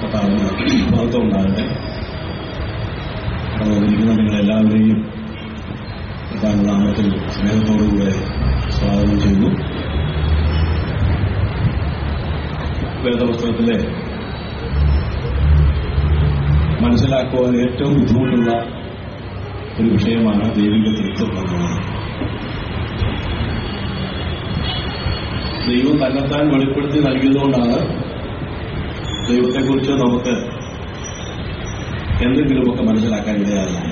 കർത്താവിന് മഹത്വം ഉണ്ടാകട്ടെ അത് ഇരിക്കുന്ന നിങ്ങളെല്ലാവരെയും കർത്താവിന്റെ നാമത്തിൽ സ്നേഹത്തോടുകൂടെ സ്വാഗതം ചെയ്യുന്നു വേദപുസ്തകത്തിലെ മനസ്സിലാക്കുവാൻ ഏറ്റവും ബുദ്ധിമുട്ടുള്ള ഒരു വിഷയമാണ് ദൈവിക തൃത്വം എന്നുള്ളത് ദൈവം തന്നെത്താൻ വെളിപ്പെടുത്തി നൽകിയതുകൊണ്ടാണ് ദൈവത്തെക്കുറിച്ച് നമുക്ക് എന്തെങ്കിലുമൊക്കെ മനസ്സിലാക്കാൻ ഇടയാകുന്നത്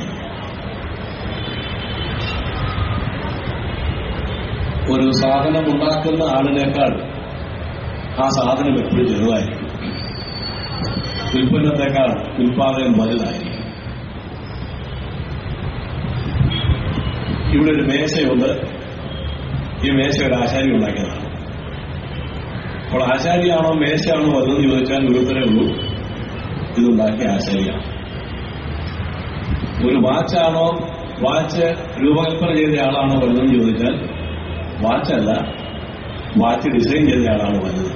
ഒരു സാധനം ഉണ്ടാക്കുന്ന ആളിനേക്കാൾ ആ സാധനം എപ്പോഴും ചെറുതായിരിക്കും ഉൽപ്പന്നത്തെക്കാൾ ഉൽപാദനം വലുതായിരിക്കും ഇവിടെ ഒരു മേശയുണ്ട് ഈ മേശ ഒരു ആശാരി ഉണ്ടാക്കിയതാണ് അപ്പോൾ ആശാരിയാണോ മേശയാണോ വലുതെന്ന് ചോദിച്ചാൽ ഒരു ഉത്തരേ ഉള്ളൂ ഇതുണ്ടാക്കിയ ആശാരിയാണ് ഒരു വാച്ചാണോ വാച്ച് രൂപകൽപ്പന ചെയ്ത ആളാണോ വലുതെന്ന് ചോദിച്ചാൽ വാച്ചല്ല വാച്ച് ഡിസൈൻ ചെയ്ത ആളാണ് വലുത്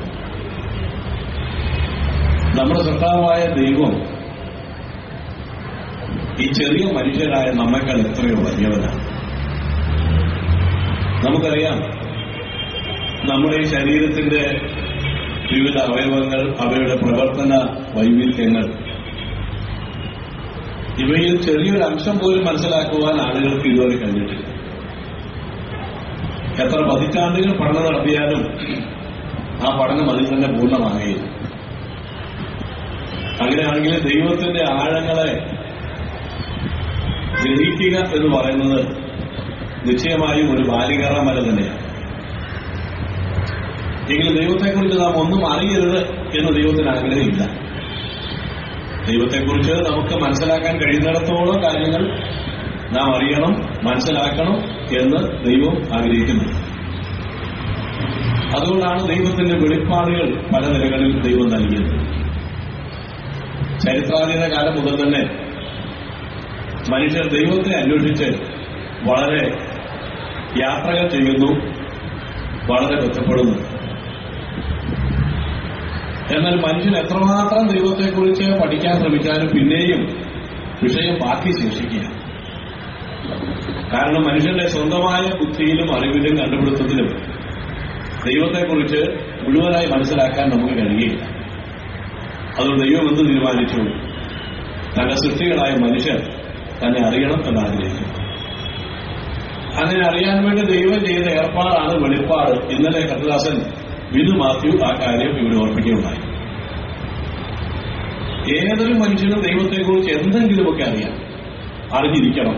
നമ്മുടെ സൃഷ്ടാവായ ദൈവം ഈ ചെറിയ മനുഷ്യരായ നമ്മെക്കാൾ എത്രയോ വലിയവനാണ് നമുക്കറിയാം നമ്മുടെ ഈ ശരീരത്തിന്റെ വിവിധ അവയവങ്ങൾ അവയുടെ പ്രവർത്തന വൈവിധ്യങ്ങൾ ഇവയിൽ ചെറിയൊരു അംശം പോലും മനസ്സിലാക്കുവാൻ ആളുകൾക്ക് ഇതുവരെ കഴിഞ്ഞിട്ടില്ല എത്ര പതിറ്റാണ്ടുകൾ പഠനം നടത്തിയാലും ആ പഠനം അതിൽ തന്നെ പൂർണ്ണമാകുകയില്ല അങ്ങനെയാണെങ്കിൽ ദൈവത്തിന്റെ ആഴങ്ങളെ ഗ്രഹിക്കുക എന്ന് പറയുന്നത് നിശ്ചയമായും ഒരു ബാലികറ മല തന്നെയാണ് എങ്കിലും ദൈവത്തെക്കുറിച്ച് നാം ഒന്നും അറിയരുത് എന്ന് ദൈവത്തിന് ആഗ്രഹമില്ല ദൈവത്തെക്കുറിച്ച് നമുക്ക് മനസ്സിലാക്കാൻ കഴിയുന്നിടത്തോളം കാര്യങ്ങൾ നാം അറിയണം മനസ്സിലാക്കണം എന്ന് ദൈവം ആഗ്രഹിക്കുന്നു അതുകൊണ്ടാണ് ദൈവത്തിന്റെ വെളിപ്പാടുകൾ പല നിലകളിൽ ദൈവം നൽകിയത് ചരിത്രാതീത കാലം മുതൽ തന്നെ മനുഷ്യർ ദൈവത്തെ അന്വേഷിച്ച് വളരെ യാത്രകൾ ചെയ്യുന്നു വളരെ ബന്ധപ്പെടുന്നു എന്നാൽ മനുഷ്യൻ എത്രമാത്രം ദൈവത്തെക്കുറിച്ച് പഠിക്കാൻ ശ്രമിച്ചാലും പിന്നെയും വിഷയം ബാക്കി ശേഷിക്കുക കാരണം മനുഷ്യന്റെ സ്വന്തമായ ബുദ്ധിയിലും അറിവിലും കണ്ടുപിടുത്തത്തിലും ദൈവത്തെക്കുറിച്ച് മുഴുവനായി മനസ്സിലാക്കാൻ നമുക്ക് കഴിയുകയില്ല അതുകൊണ്ട് ദൈവം എന്ത് തീരുമാനിച്ചു തന്റെ സൃഷ്ടികളായ മനുഷ്യർ തന്നെ അറിയണം എന്ന് ആഗ്രഹിച്ചു അങ്ങനെ അറിയാൻ വേണ്ടി ദൈവം ചെയ്ത ഏർപ്പാടാണ് വെളിപ്പാട് ഇന്നലെ കർത്തദാസൻ ബിനു മാത്യു ആ കാര്യം ഇവിടെ ഓർപ്പിക്കുകയുണ്ടായി ഏതൊരു മനുഷ്യനും ദൈവത്തെക്കുറിച്ച് എന്തെങ്കിലുമൊക്കെ അറിയാം അറിഞ്ഞിരിക്കണം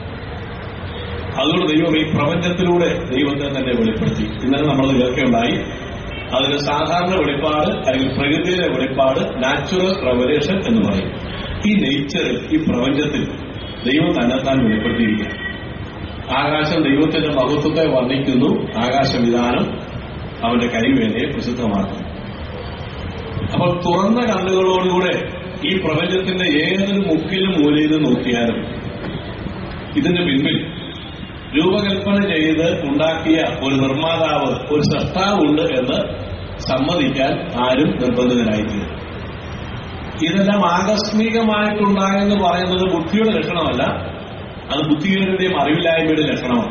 അതുകൊണ്ട് ദൈവം ഈ പ്രപഞ്ചത്തിലൂടെ ദൈവത്തെ തന്നെ വെളിപ്പെടുത്തി ഇന്നലെ നമ്മൾ കേൾക്കുകയുണ്ടായി അതിന് സാധാരണ വെളിപ്പാട് അല്ലെങ്കിൽ പ്രകൃതിയിലെ വെളിപ്പാട് നാച്ചുറൽ റെവലേഷൻ എന്ന് പറയും ഈ നേച്ചറിൽ ഈ പ്രപഞ്ചത്തിൽ ദൈവം തന്നെത്താൻ വെളിപ്പെടുത്തിയിരിക്കുക ആകാശം ദൈവത്തിന്റെ മഹത്വത്തെ വർണ്ണിക്കുന്നു ആകാശവിധാനം അവന്റെ കൈവേലയെ പ്രസിദ്ധമാക്കുന്നു അപ്പോൾ തുറന്ന കണ്ണുകളോടുകൂടെ ഈ പ്രപഞ്ചത്തിന്റെ ഏതൊരു മുക്കിലും മൂലയിലും നോക്കിയാലും ഇതിന്റെ പിൻപിൽ രൂപകൽപ്പന ചെയ്ത് ഉണ്ടാക്കിയ ഒരു നിർമ്മാതാവ് ഒരു സൃഷ്ടാവുണ്ട് എന്ന് സമ്മതിക്കാൻ ആരും നിർബന്ധിതരായിത്തീരും ഇതെല്ലാം ആകസ്മികമായിട്ടുണ്ടായെന്ന് പറയുന്നത് ബുദ്ധിയുടെ ലക്ഷണമല്ല അത് ബുദ്ധിഹീനതയും അറിവില്ലായ്മയുടെ ലക്ഷണമാണ്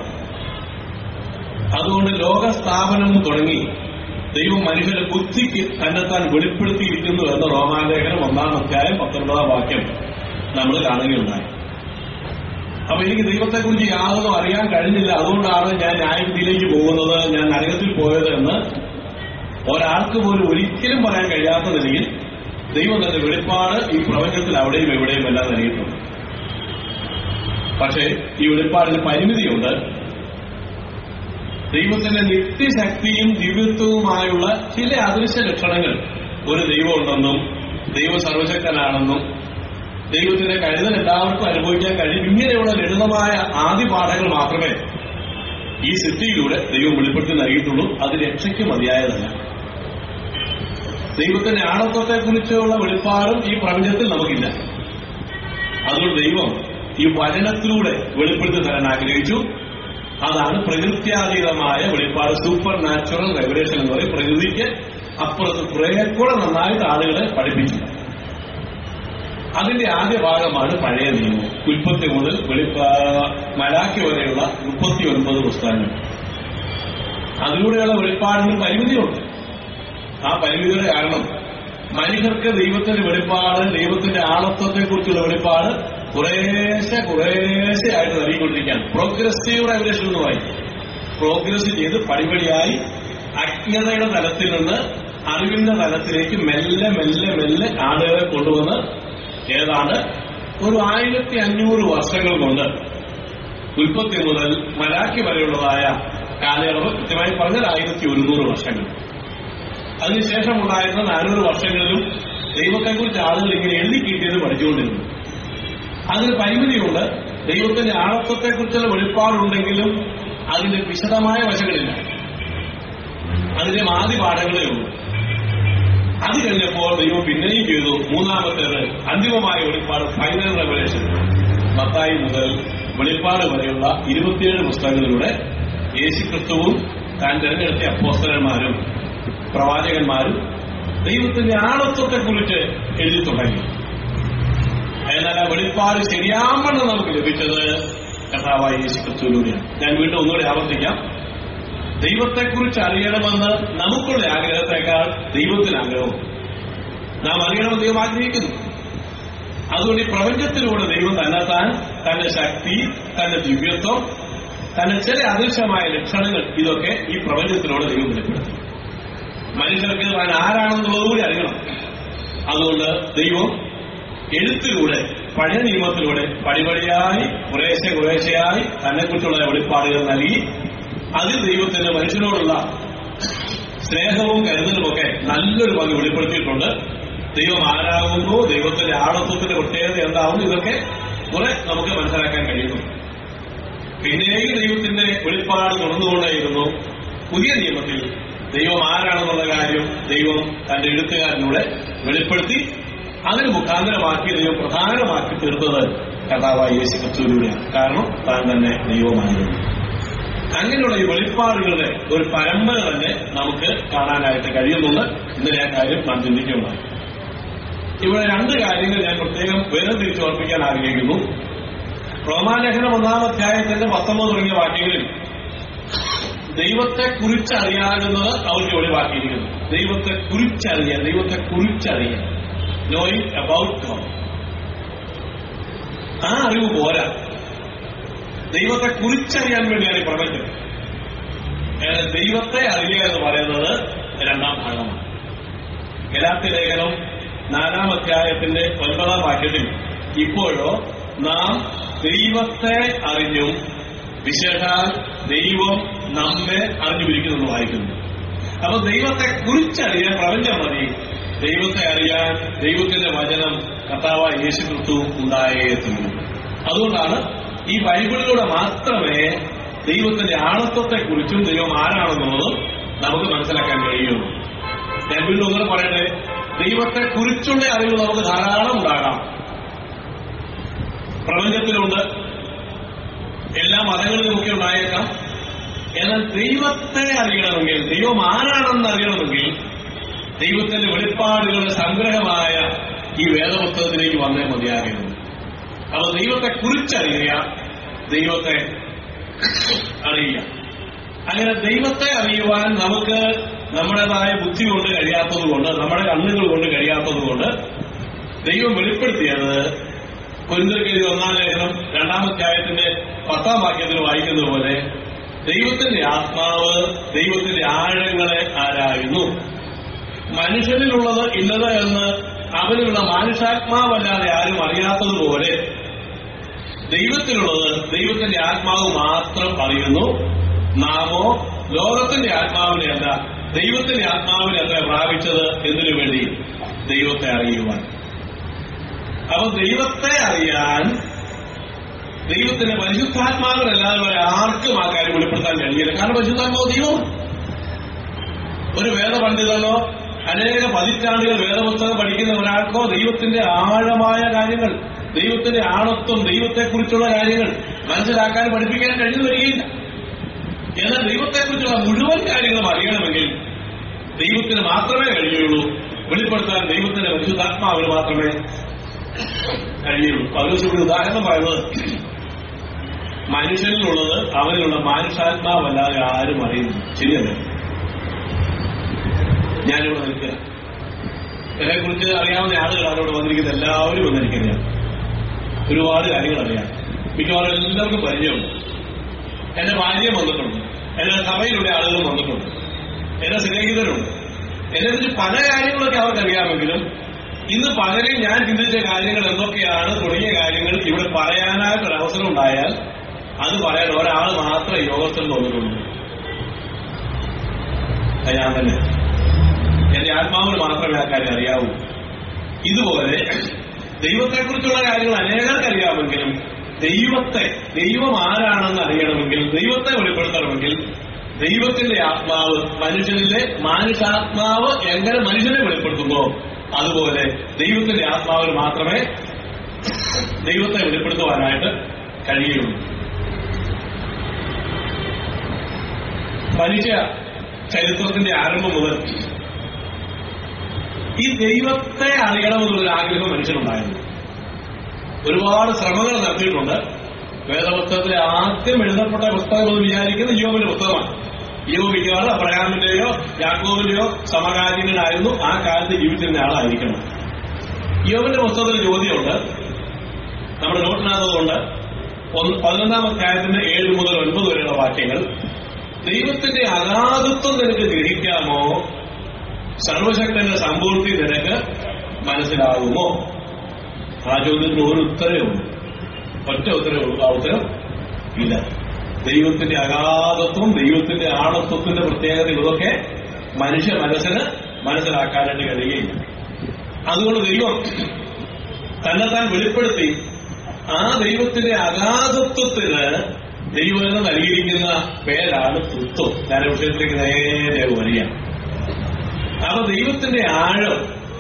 അതുകൊണ്ട് ലോകസ്ഥാപനം തുടങ്ങി ദൈവം മനുഷ്യന്റെ ബുദ്ധിക്ക് തന്നെത്താൻ വെളിപ്പെടുത്തിയിരിക്കുന്നു എന്ന റോമാലേഖനം ഒന്നാം അധ്യായം പത്തൊൻപതാം വാക്യം നമ്മൾ കാണുകയുണ്ടായി അപ്പൊ എനിക്ക് ദൈവത്തെക്കുറിച്ച് യാതൊന്നും അറിയാൻ കഴിഞ്ഞില്ല അതുകൊണ്ടാണ് ഞാൻ ന്യായവിധിയിലേക്ക് പോകുന്നത് ഞാൻ നരകത്തിൽ പോയത് എന്ന് ഒരാൾക്ക് പോലും ഒരിക്കലും പറയാൻ കഴിയാത്ത നിലയിൽ ദൈവം തന്റെ വെളിപ്പാട് ഈ പ്രപഞ്ചത്തിൽ അവിടെയും എവിടെയും എല്ലാം നൽകിയിട്ടുണ്ട് പക്ഷേ ഈ വെളിപ്പാടിന് പരിമിതിയുണ്ട് ദൈവത്തിന്റെ നിത്യശക്തിയും ദിവ്യത്വവുമായുള്ള ചില അദൃശ്യ ലക്ഷണങ്ങൾ ഒരു ദൈവമുണ്ടെന്നും ദൈവം സർവശക്തനാണെന്നും ദൈവത്തിന്റെ കരുതൽ എല്ലാവർക്കും അനുഭവിക്കാൻ കഴിയും ഇങ്ങനെയുള്ള ലളിതമായ ആദ്യ പാഠങ്ങൾ മാത്രമേ ഈ സിദ്ധിയിലൂടെ ദൈവം വെളിപ്പെടുത്തി നൽകിയിട്ടുള്ളൂ അത് രക്ഷയ്ക്ക് മതിയായതല്ല ദൈവത്തിന്റെ ആണത്വത്തെക്കുറിച്ചുള്ള വെളിപ്പാടും ഈ പ്രപഞ്ചത്തിൽ നമുക്കില്ല അതുകൊണ്ട് ദൈവം ഈ വചനത്തിലൂടെ വെളിപ്പെടുത്തി തരാൻ ആഗ്രഹിച്ചു അതാണ് പ്രകൃത്യാതീതമായ വെളിപ്പാട് സൂപ്പർ നാച്ചുറൽ റെഗുലേഷൻ എന്ന് പറയും പ്രകൃതിക്ക് അപ്പുറത്ത് കുറേ കൂടെ നന്നായിട്ട് ആളുകളെ പഠിപ്പിച്ചു അതിന്റെ ആദ്യ ഭാഗമാണ് പഴയ നിയമം ഉൽപ്പത്തി മുതൽ വെളിപ്പ മലാക്കി വരെയുള്ള മുപ്പത്തി ഒൻപത് പുസ്തകങ്ങൾ അതിലൂടെയുള്ള വെളിപ്പാടിന് പരിമിതിയുണ്ട് ആ പരിമിതിയുടെ കാരണം മനുഷ്യർക്ക് ദൈവത്തിന്റെ വെളിപ്പാട് ദൈവത്തിന്റെ ആളത്വത്തെക്കുറിച്ചുള്ള വെളിപ്പാട് കുറേശ്ശെ കുറേശ്ശെ ആയിട്ട് നൽകിക്കൊണ്ടിരിക്കുകയാണ് പ്രോഗ്രസീവ് റെവലേഷൻ എന്ന് പറയും പ്രോഗ്രസ് ചെയ്ത് പടിപടിയായി അജ്ഞതയുടെ തലത്തിൽ നിന്ന് അറിവിന്റെ തലത്തിലേക്ക് മെല്ലെ മെല്ലെ മെല്ലെ ആളുകളെ കൊണ്ടുവന്ന് ഏതാണ്ട് ഒരു ആയിരത്തി അഞ്ഞൂറ് വർഷങ്ങൾ കൊണ്ട് ഉൽപ്പത്തി മുതൽ മലാക്കി വരെയുള്ളതായ കാലയളവ് കൃത്യമായി പറഞ്ഞാൽ ആയിരത്തി ഒരുന്നൂറ് വർഷങ്ങൾ അതിനുശേഷം ഉണ്ടായിരുന്ന നാനൂറ് വർഷങ്ങളിലും ദൈവത്തെക്കുറിച്ച് ആളുകൾ ഇങ്ങനെ എഴുതി കിട്ടിയത് പഠിച്ചുകൊണ്ടിരുന്നു അതിന് പരിമിതിയുണ്ട് ദൈവത്തിന്റെ ആളത്വത്തെക്കുറിച്ചുള്ള വെളിപ്പാടുണ്ടെങ്കിലും അതിന്റെ വിശദമായ വശങ്ങളില്ല അതിന്റെ ആദ്യ പാഠങ്ങളേ ഉള്ളൂ അത് കഴിഞ്ഞപ്പോൾ ദൈവം പിന്നെയും ചെയ്തു മൂന്നാമത്തേത് അന്തിമമായ വെളിപ്പാട് ഫൈനൽ റെവലേഷൻ മത്തായി മുതൽ വെളിപ്പാട് വരെയുള്ള ഇരുപത്തിയേഴ് പുസ്തകങ്ങളിലൂടെ യേശുക്രിസ്തുവും താൻ തിരഞ്ഞെടുത്ത അപ്പോസ്തലന്മാരും പ്രവാചകന്മാരും ദൈവത്തിന്റെ ആളത്വത്തെക്കുറിച്ച് എഴുതി തുടങ്ങി എന്നാൽ ആ വെളിപ്പാട് ശരിയാവണ്ണം നമുക്ക് ലഭിച്ചത് കഥാവായ യേശുക്രിസ്തുവിലൂടെയാണ് ഞാൻ വീണ്ടും ഒന്നുകൂടി ആവർത്തിക്കാം ദൈവത്തെക്കുറിച്ച് അറിയണമെന്ന് നമുക്കുള്ള ആഗ്രഹത്തെക്കാൾ ദൈവത്തിന് ആഗ്രഹവും നാം അറിയണമെന്ന് ദൈവം ആഗ്രഹിക്കുന്നു അതുകൊണ്ട് ഈ പ്രപഞ്ചത്തിലൂടെ ദൈവം തന്നെത്താൻ തന്റെ ശക്തി തന്റെ ദിവ്യത്വം തന്റെ ചില അദൃശ്യമായ ലക്ഷണങ്ങൾ ഇതൊക്കെ ഈ പ്രപഞ്ചത്തിലൂടെ ദൈവം വെളിപ്പെടുത്തി മനുഷ്യർക്ക് താൻ ആരാണെന്നുള്ളതുകൂടി അറിയണം അതുകൊണ്ട് ദൈവം എഴുത്തിലൂടെ പഴയ നിയമത്തിലൂടെ പടിപടിയായി കുറേശ്ശെ കുറേശ്ശെയായി തന്നെക്കുറിച്ചുള്ള വെളിപ്പാടുകൾ നൽകി അതിൽ ദൈവത്തിന്റെ മനുഷ്യനോടുള്ള സ്നേഹവും കരുതലുമൊക്കെ നല്ലൊരു പങ്ക് വെളിപ്പെടുത്തിയിട്ടുണ്ട് ദൈവം ആരാകുന്നു ദൈവത്തിന്റെ ആളത്വത്തിന്റെ പ്രത്യേകത എന്താവുന്നു ഇതൊക്കെ കുറെ നമുക്ക് മനസ്സിലാക്കാൻ കഴിയുന്നു പിന്നെയും ദൈവത്തിന്റെ വെളിപ്പാട് തുടർന്നുകൊണ്ടേയിരുന്നു പുതിയ നിയമത്തിൽ ദൈവം ആരാണെന്നുള്ള കാര്യം ദൈവം തന്റെ എഴുത്തുകാരനൂടെ വെളിപ്പെടുത്തി അതിന് മുഖാന്തരമാക്കി ദൈവം പ്രധാനമാക്കി തീർത്തത് കഥാവായ യേശു ക്രിസ്തുവിലൂടെയാണ് കാരണം താൻ തന്നെ ദൈവമായിരുന്നു അങ്ങനെയുള്ള ഈ വെളിപ്പാടുകളുടെ ഒരു പരമ്പര തന്നെ നമുക്ക് കാണാനായിട്ട് കഴിയുന്നുണ്ട് ഇന്നലെ ആ കാര്യം നാം ചിന്തിക്കുകയുണ്ടായി ഇവിടെ രണ്ട് കാര്യങ്ങൾ ഞാൻ പ്രത്യേകം വേർതിരിച്ച് ഓർപ്പിക്കാൻ ആഗ്രഹിക്കുന്നു റോമാലേഖനം ഒന്നാം അധ്യായത്തിന്റെ പത്തൊമ്പത് തുടങ്ങിയ വാക്യങ്ങളിൽ ദൈവത്തെ കുറിച്ചറിയാകുന്നത് അവർക്ക് ഒഴിവാക്കിയിരിക്കുന്നു ദൈവത്തെ കുറിച്ചറിയാൻ ദൈവത്തെ കുറിച്ചറിയാൻ നോയിങ് അബൌട്ട് ഗോഡ് ആ അറിവ് പോരാ ദൈവത്തെ കുറിച്ചറിയാൻ വേണ്ടിയാണ് ഈ പ്രപഞ്ചം ഏതായാലും ദൈവത്തെ അറിയുക എന്ന് പറയുന്നത് രണ്ടാം ഭാഗമാണ് ഗലാത്തി ലേഖനം നാലാം അധ്യായത്തിന്റെ ഒൻപതാം വാക്യത്തിൽ ഇപ്പോഴോ നാം ദൈവത്തെ അറിഞ്ഞും വിശേഷാൽ ദൈവം നമ്മെ അറിഞ്ഞുപിരിക്കുന്നു വായിക്കുന്നു അപ്പൊ ദൈവത്തെ കുറിച്ചറിയാൻ പ്രപഞ്ചം മതി ദൈവത്തെ അറിയാൻ ദൈവത്തിന്റെ വചനം കർത്താവായ യേശു ക്രിസ്തു ഉണ്ടായേ തീരൂ അതുകൊണ്ടാണ് ഈ ബൈബിളിലൂടെ മാത്രമേ ദൈവത്തിന്റെ ആളത്വത്തെക്കുറിച്ചും ദൈവം ആരാണെന്നുള്ളതും നമുക്ക് മനസ്സിലാക്കാൻ കഴിയുള്ളൂ ഞാൻ വീണ്ടും ഒന്നുകൂടെ പറയട്ടെ ദൈവത്തെ കുറിച്ചുള്ള അറിവ് നമുക്ക് ധാരാളം ഉണ്ടാകാം പ്രപഞ്ചത്തിലുണ്ട് എല്ലാ മതങ്ങളിലുമൊക്കെ ഉണ്ടായേക്കാം എന്നാൽ ദൈവത്തെ അറിയണമെങ്കിൽ ദൈവം ആരാണെന്ന് അറിയണമെങ്കിൽ ദൈവത്തിന്റെ വെളിപ്പാടുകളുടെ സംഗ്രഹമായ ഈ വേദപുസ്തകത്തിലേക്ക് വന്നേ മതിയാകുന്നു അപ്പൊ ദൈവത്തെ കുറിച്ചറിയുക ദൈവത്തെ അറിയുക അങ്ങനെ ദൈവത്തെ അറിയുവാൻ നമുക്ക് നമ്മുടേതായ ബുദ്ധി കൊണ്ട് കഴിയാത്തത് കൊണ്ട് നമ്മുടെ കണ്ണുകൾ കൊണ്ട് കഴിയാത്തത് കൊണ്ട് ദൈവം വെളിപ്പെടുത്തിയത് കുരുന്തർക്കെഴുതി ഒന്നാം ലേഖനം രണ്ടാം അധ്യായത്തിന്റെ പത്താം വാക്യത്തിൽ വായിക്കുന്നത് പോലെ ദൈവത്തിന്റെ ആത്മാവ് ദൈവത്തിന്റെ ആഴങ്ങളെ ആരായുന്നു മനുഷ്യനിലുള്ളത് ഇന്നത് എന്ന് അവനിലുള്ള മാനുഷാത്മാവല്ലാതെ ആരും അറിയാത്തതുപോലെ ദൈവത്തിലുള്ളത് ദൈവത്തിന്റെ ആത്മാവ് മാത്രം അറിയുന്നു നാമോ ലോകത്തിന്റെ ആത്മാവിനെ അല്ല ദൈവത്തിന്റെ ആത്മാവിനെ അല്ല പ്രാപിച്ചത് എന്തിനു വേണ്ടി ദൈവത്തെ അറിയുവാൻ അപ്പൊ ദൈവത്തെ അറിയാൻ ദൈവത്തിന്റെ പരിശുദ്ധാത്മാവിനല്ലാതെ വരെ ആർക്കും ആ കാര്യം വെളിപ്പെടുത്താൻ കഴിയില്ല കാരണം പരിശുദ്ധാത്മാവ് ദൈവമാണ് ഒരു വേദപണ്ഡിതനോ അനേക പതിറ്റാണ്ടുകൾ വേദപുസ്തകം പഠിക്കുന്ന ഒരാൾക്കോ ദൈവത്തിന്റെ ആഴമായ കാര്യങ്ങൾ ദൈവത്തിന്റെ ആണത്വം ദൈവത്തെക്കുറിച്ചുള്ള കാര്യങ്ങൾ മനസ്സിലാക്കാൻ പഠിപ്പിക്കാൻ കഴിഞ്ഞു വരികയില്ല എന്നാൽ ദൈവത്തെക്കുറിച്ചുള്ള മുഴുവൻ കാര്യങ്ങളും അറിയണമെങ്കിൽ ദൈവത്തിന് മാത്രമേ കഴിയുള്ളൂ വെളിപ്പെടുത്താൻ ദൈവത്തിന്റെ പരിശുദ്ധാത്മാവിന് മാത്രമേ കഴിയുള്ളൂ പൗലോസ് ഇവിടെ ഉദാഹരണം പറയുന്നത് മനുഷ്യനിലുള്ളത് അവനിലുള്ള മാനുഷാത്മാവല്ലാതെ ആരും അറിയുന്നു ശരിയല്ലേ ഞാനിവിടെ നിൽക്കുക എന്നെ കുറിച്ച് അറിയാവുന്ന ആളുകളാണ് ഇവിടെ വന്നിരിക്കുന്നത് എല്ലാവരും ഒന്ന് എനിക്കറിയാം ഒരുപാട് കാര്യങ്ങൾ അറിയാം മിക്കവാറും എല്ലാവർക്കും പരിചയമുണ്ട് എന്റെ ഭാര്യയും വന്നിട്ടുണ്ട് എന്റെ സഭയിലുള്ള ആളുകളും വന്നിട്ടുണ്ട് എന്റെ സ്നേഹിതരുണ്ട് എന്നെ കുറിച്ച് പല കാര്യങ്ങളൊക്കെ അവർക്ക് അറിയാമെങ്കിലും ഇന്ന് പകരം ഞാൻ ചിന്തിച്ച കാര്യങ്ങൾ എന്തൊക്കെയാണ് തുടങ്ങിയ കാര്യങ്ങൾ ഇവിടെ പറയാനായിട്ടൊരു അവസരം ഉണ്ടായാൽ അത് പറയാൻ ഒരാൾ മാത്രമേ യോഗത്തിൽ വന്നിട്ടുള്ളൂ അത് ഞാൻ തന്നെ എന്റെ ആത്മാവിന് മാത്രമേ ആ കാര്യം അറിയാവൂ ഇതുപോലെ ദൈവത്തെക്കുറിച്ചുള്ള കാര്യങ്ങൾ അനേകർക്ക് അറിയാമെങ്കിലും ദൈവത്തെ ദൈവം ആരാണെന്ന് അറിയണമെങ്കിൽ ദൈവത്തെ വെളിപ്പെടുത്തണമെങ്കിൽ ദൈവത്തിന്റെ ആത്മാവ് മനുഷ്യനിലെ മാനുഷാത്മാവ് എങ്ങനെ മനുഷ്യനെ വെളിപ്പെടുത്തുന്നോ അതുപോലെ ദൈവത്തിന്റെ ആത്മാവിന് മാത്രമേ ദൈവത്തെ വെളിപ്പെടുത്തുവാനായിട്ട് കഴിയുള്ളൂ മനുഷ്യ ചരിത്രത്തിന്റെ ആരംഭം മുതൽ ഈ ദൈവത്തെ അറിയണമെന്നുള്ളൊരു ആഗ്രഹം മനുഷ്യനുണ്ടായിരുന്നു ഒരുപാട് ശ്രമങ്ങൾ നടത്തിയിട്ടുണ്ട് വേദപുസ്തകത്തിലെ ആദ്യം എഴുതപ്പെട്ട പുസ്തകം എന്ന് വിചാരിക്കുന്ന യോബിന്റെ പുസ്തകമാണ് യോബ് മിക്കവാറും അബ്രഹാമിന്റെയോ യാക്കോബിന്റെയോ സമകാലീനായിരുന്നു ആ കാലത്ത് ജീവിച്ചിരുന്ന ആളായിരിക്കണം യോബിന്റെ പുസ്തകത്തിൽ ചോദ്യമുണ്ട് നമ്മുടെ നോട്ടിനകത്തുകൊണ്ട് ഒന്ന് പതിനൊന്നാം അധ്യായത്തിന്റെ ഏഴ് മുതൽ ഒൻപത് വരെയുള്ള വാക്യങ്ങൾ ദൈവത്തിന്റെ അഗാധത്വം നിനക്ക് ഗ്രഹിക്കാമോ സർവശക്തന്റെ സമ്പൂർത്തി നിനക്ക് മനസ്സിലാകുമോ ആ ചോദ്യത്തിന് ഒരു ഉത്തരവേ ഉള്ളൂ ഒറ്റ ഉത്തരവേ ഉള്ളൂ ആ ഉത്തരം ഇല്ല ദൈവത്തിന്റെ അഗാധത്വം ദൈവത്തിന്റെ ആണത്വത്തിന്റെ പ്രത്യേകത ഇതൊക്കെ മനുഷ്യ മനസ്സിന് മനസ്സിലാക്കാനായിട്ട് കഴിയുകയില്ല അതുകൊണ്ട് ദൈവം തന്നെത്താൻ വെളിപ്പെടുത്തി ആ ദൈവത്തിന്റെ അഗാധത്വത്തിന് ദൈവം നൽകിയിരിക്കുന്ന പേരാണ് തൃത്വം ഞാൻ ഈ വിഷയത്തിലേക്ക് നേരെ വരികയാണ് അപ്പൊ ദൈവത്തിന്റെ ആഴം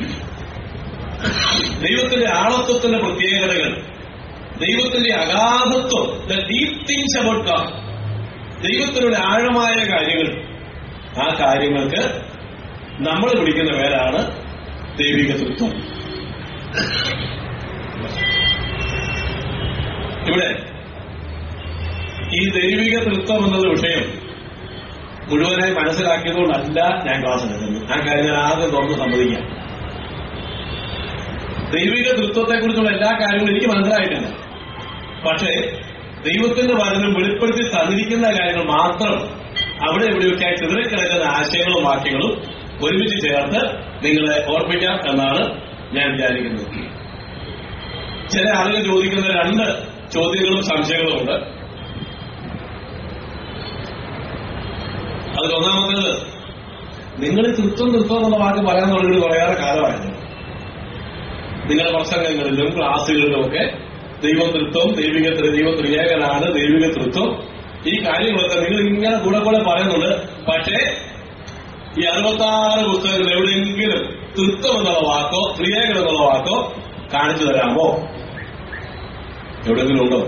ദൈവത്തിന്റെ ആളത്വത്തിന്റെ പ്രത്യേകതകൾ ദൈവത്തിന്റെ അഗാധത്വം the deep things about God ദൈവത്തിനുള്ള ആഴമായ കാര്യങ്ങൾ ആ കാര്യങ്ങൾക്ക് നമ്മൾ വിളിക്കുന്ന പേരാണ് ദൈവിക തൃത്വം ഇവിടെ ഈ ദൈവിക തൃത്വം എന്നുള്ള വിഷയം മുഴുവനായി മനസ്സിലാക്കിയതുകൊണ്ടല്ല ഞാൻ ക്ലാസ് എടുക്കുന്നത് ആ കാര്യം ഞാൻ ആദ്യം തുറന്ന് സമ്മതിക്കാം ദൈവിക തൃത്വത്തെക്കുറിച്ചുള്ള എല്ലാ കാര്യങ്ങളും എനിക്ക് മനസ്സിലായിട്ടില്ല പക്ഷേ ദൈവത്തിന്റെ വചനം വെളിപ്പെടുത്തി തന്നിരിക്കുന്ന കാര്യങ്ങൾ മാത്രം അവിടെ എവിടെയൊക്കെയായി ചിതറിക്കിടക്കുന്ന ആശയങ്ങളും വാക്യങ്ങളും ഒരുമിച്ച് ചേർത്ത് നിങ്ങളെ ഓർപ്പിക്കാം എന്നാണ് ഞാൻ വിചാരിക്കുന്നത് ചില ആളുകൾ ചോദിക്കുന്ന രണ്ട് ചോദ്യങ്ങളും സംശയങ്ങളും ഉണ്ട് അതിൽ ഒന്നാമത്തേത് നിങ്ങൾ തൃത്വം തൃത്വം എന്നുള്ള വാക്ക് പറയാൻ തുടങ്ങിയിട്ട് കുറേയേറെ കാലമായിരുന്നു നിങ്ങളുടെ പ്രസംഗങ്ങളിലും ക്ലാസ്സുകളിലും ഒക്കെ ദൈവം തൃത്വം ദൈവിക ത്രി- ദൈവം ത്രിയേകനാണ് ദൈവിക തൃത്വം ഈ കാര്യങ്ങളൊക്കെ നിങ്ങൾ ഇങ്ങനെ കൂടെ കൂടെ പറയുന്നുണ്ട് പക്ഷേ ഈ അറുപത്താറ് പുസ്തകങ്ങൾ എവിടെയെങ്കിലും തൃത്വം എന്നുള്ള വാക്കോ ത്രിയേകൻ എന്നുള്ള വാക്കോ കാണിച്ചു തരാമോ എവിടെയെങ്കിലും ഉണ്ടോ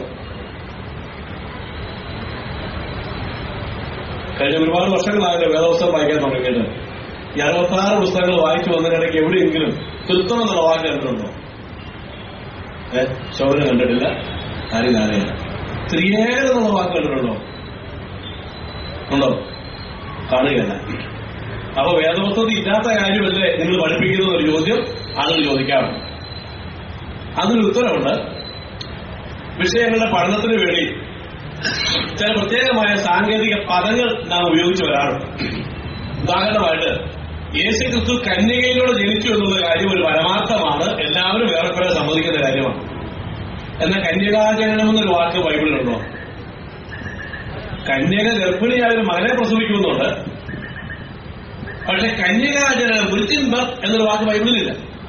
കഴിഞ്ഞ ഒരുപാട് വർഷങ്ങളായല്ലോ വേദപുസ്തകം വായിക്കാൻ തുടങ്ങിയിട്ട് ഈ അറുപത്താറ് പുസ്തകങ്ങൾ വായിച്ചു വന്നതിനിടയ്ക്ക് എവിടെയെങ്കിലും തൃത്വം എന്നുള്ള വാക്ക് കണ്ടിട്ടുണ്ടോ ഏ ശോഭന കണ്ടിട്ടില്ല ആരും കാണുകയില്ല ത്രിയേകൻ എന്നുള്ള വാക്ക് കണ്ടിട്ടുണ്ടോ ഉണ്ടോ കാണുകയല്ല അപ്പൊ വേദപുസ്തകത്തിൽ ഇല്ലാത്ത കാര്യമല്ലേ നിങ്ങൾ പഠിപ്പിക്കുന്ന ഒരു ചോദ്യം ആളുകൾ ചോദിക്കാറുണ്ട് അതിനൊരു ഉത്തരവുണ്ട് വിഷയങ്ങളുടെ പഠനത്തിന് വേണ്ടി ചില പ്രത്യേകമായ സാങ്കേതിക പദങ്ങൾ നാം ഉപയോഗിച്ചു വരാറുണ്ട് ഉദാഹരണമായിട്ട് യേശു ക്രിസ്തു കന്യകയിലൂടെ ജനിച്ചു എന്നുള്ള കാര്യം ഒരു പരമാർത്ഥമാണ് എല്ലാവരും ഏറെക്കുറെ സമ്മതിക്കുന്ന കാര്യമാണ് എന്നാൽ കന്യകാജനനം എന്നൊരു വാക്ക് ബൈബിളിലുണ്ടോ കന്യക ഗർഭിണിയായ ഒരു മകനെ പ്രസവിക്കുന്നുണ്ട് പക്ഷെ കന്യകാജനനം വിർജിൻ ബർത്ത് എന്നൊരു വാക്ക് ബൈബിളിലില്ല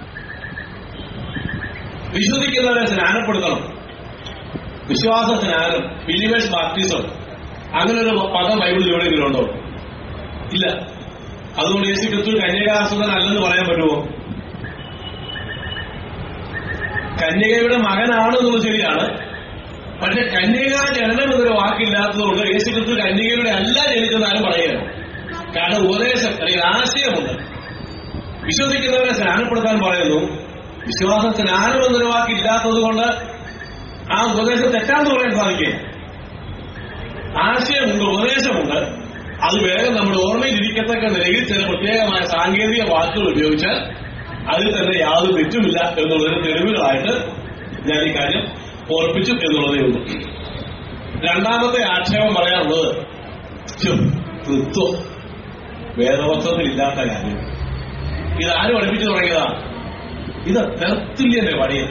വിശ്വസിക്കുന്നവരെ സ്നാനപ്പെടുത്തണം വിശ്വാസ സ്നാനം ബിലീവേഴ്സ് ബാപ്റ്റിസം അങ്ങനെ ഒരു പദം ബൈബിളിൽ എവിടെയെങ്കിലും ഉണ്ടോ ഇല്ല അതുകൊണ്ട് യേശു ക്രിസ്തു കന്യകാസുതൻ അല്ലെന്ന് പറയാൻ പറ്റുമോ കന്യകയുടെ മകനാണ് എന്നുള്ളത് ശരിയാണ് പക്ഷെ കന്യക ജനനം എന്നൊരു വാക്കില്ലാത്തതുകൊണ്ട് യേശു ക്രിസ്തു കന്യകയുടെ അല്ല ജനിച്ചെന്നാലും പറയുകയാണ് കാരണം ഉപദേശം അല്ലെങ്കിൽ ആശയമുണ്ട് വിശ്വസിക്കുന്നവരെ സ്നാനപ്പെടുത്താൻ പറയുന്നു വിശ്വാസ സ്നാനം എന്നൊരു വാക്കില്ലാത്തത് കൊണ്ട് ആ ഉപദേശം തെറ്റാന്ന് പറയാൻ സാധിക്കില്ല ആശയമുണ്ട് ഉപദേശമുണ്ട് അത് വേഗം നമ്മുടെ ഓർമ്മയിലിരിക്കത്തക്ക നിലയിൽ ചില പ്രത്യേകമായ സാങ്കേതിക വാക്കുകൾ ഉപയോഗിച്ചാൽ അതിൽ തന്നെ യാതൊരു തെറ്റുമില്ല എന്നുള്ളതിന് തെളിവുകളായിട്ട് ഞാൻ ഈ കാര്യം ഓർപ്പിച്ചു എന്നുള്ളതേ ഉള്ളൂ രണ്ടാമത്തെ ആക്ഷേപം പറയാനുള്ളത് ഛെ, തൃത്വം വേദവസ്ത്രത്തിൽ ഇല്ലാത്ത കാര്യം ഇത് ആര് പഠിപ്പിച്ചു തുടങ്ങിയതാ ഇത് തെർത്തുല്യന്റെ പണിയാണ്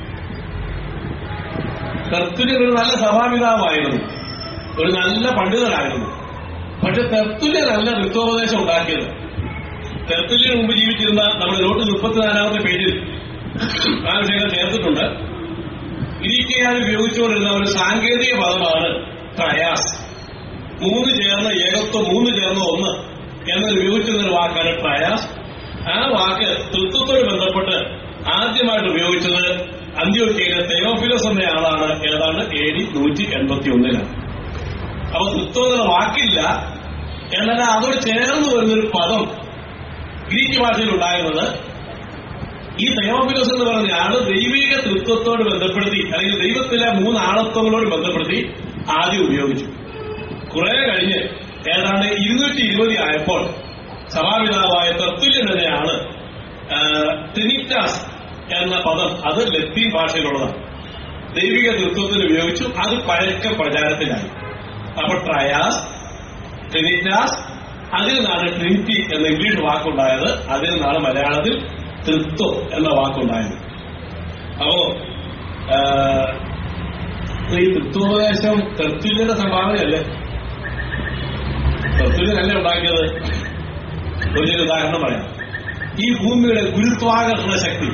തെർത്തുല്യൻ ഒരു നല്ല സഭാപിതാവായിരുന്നു ഒരു നല്ല പണ്ഡിതനായിരുന്നു പക്ഷെ തെർത്തുല്യനല്ല തൃത്വോപദേശം ഉണ്ടാക്കിയത് തെർത്തുല്യന് മുമ്പ് ജീവിച്ചിരുന്ന നമ്മുടെ നോട്ട് മുപ്പത്തിനാലാമത്തെ പേജിൽ ആ വിഷയങ്ങൾ ചേർത്തിട്ടുണ്ട് ഇരിക്കയാൽ ഉപയോഗിച്ചുകൊണ്ടിരുന്ന ഒരു സാങ്കേതിക പദമാണ് ട്രയാസ് മൂന്ന് ചേർന്ന ഏകത്വം മൂന്ന് ചേർന്ന ഒന്ന് എന്ന് ഉപയോഗിച്ചിരുന്ന ഒരു വാക്കാണ് ട്രയാസ് ആ വാക്ക് തൃത്വത്തോട് ബന്ധപ്പെട്ട് ആദ്യമായിട്ട് ഉപയോഗിച്ചത് അന്ത്യോക്കയിലെ തെയോഫിലസ് എന്ന ആളാണ് ഏതാണ്ട് എ ഡി നൂറ്റി എൺപത്തി ഒന്നിലാണ് അപ്പൊ തൃത്വം എന്നുള്ള വാക്കില്ല എന്നാൽ അതോട് ചേർന്ന് വരുന്നൊരു പദം ഗ്രീക്ക് ഭാഷയിൽ ഉണ്ടായിരുന്നത് ഈ തെയോഫിലസ് എന്ന് പറഞ്ഞ ആള് ദൈവിക തൃത്വത്തോട് ബന്ധപ്പെടുത്തി അല്ലെങ്കിൽ ദൈവത്തിലെ മൂന്ന് ആളത്വങ്ങളോട് ബന്ധപ്പെടുത്തി ആദ്യം ഉപയോഗിച്ചു കുറെ കഴിഞ്ഞ് ഏതാണ്ട് ഇരുന്നൂറ്റി ഇരുപത് ആയപ്പോൾ സഭാപിതാവായ തത്തുല്യൻ തന്നെയാണ് ട്രിനിറ്റാസ് എന്ന പദം അത് ലത്തീൻ ഭാഷയിലുള്ളതാണ് ദൈവിക തൃത്വത്തിന് ഉപയോഗിച്ചു അത് പഴക്കം പ്രചാരത്തിലായി അപ്പൊ ട്രയാസ് ട്രിനിറ്റാസ് അതിൽ നിന്നാണ് ട്രിനിറ്റി എന്ന ഇംഗ്ലീഷ് വാക്കുണ്ടായത് അതിൽ നിന്നാണ് മലയാളത്തിൽ തൃത്വം എന്ന വാക്കുണ്ടായത് അപ്പോ ആ, ഈ തൃത്വോപദേശം തൃത്വല്യന്റെ സംഭാവനയല്ലേ തൃത്വല്യനല്ലേ ഉണ്ടാക്കിയത് ഒരു ചെറിയ ഉദാഹരണം പറയാം ഈ ഭൂമിയുടെ ഗുരുത്വാകർഷണ ശക്തി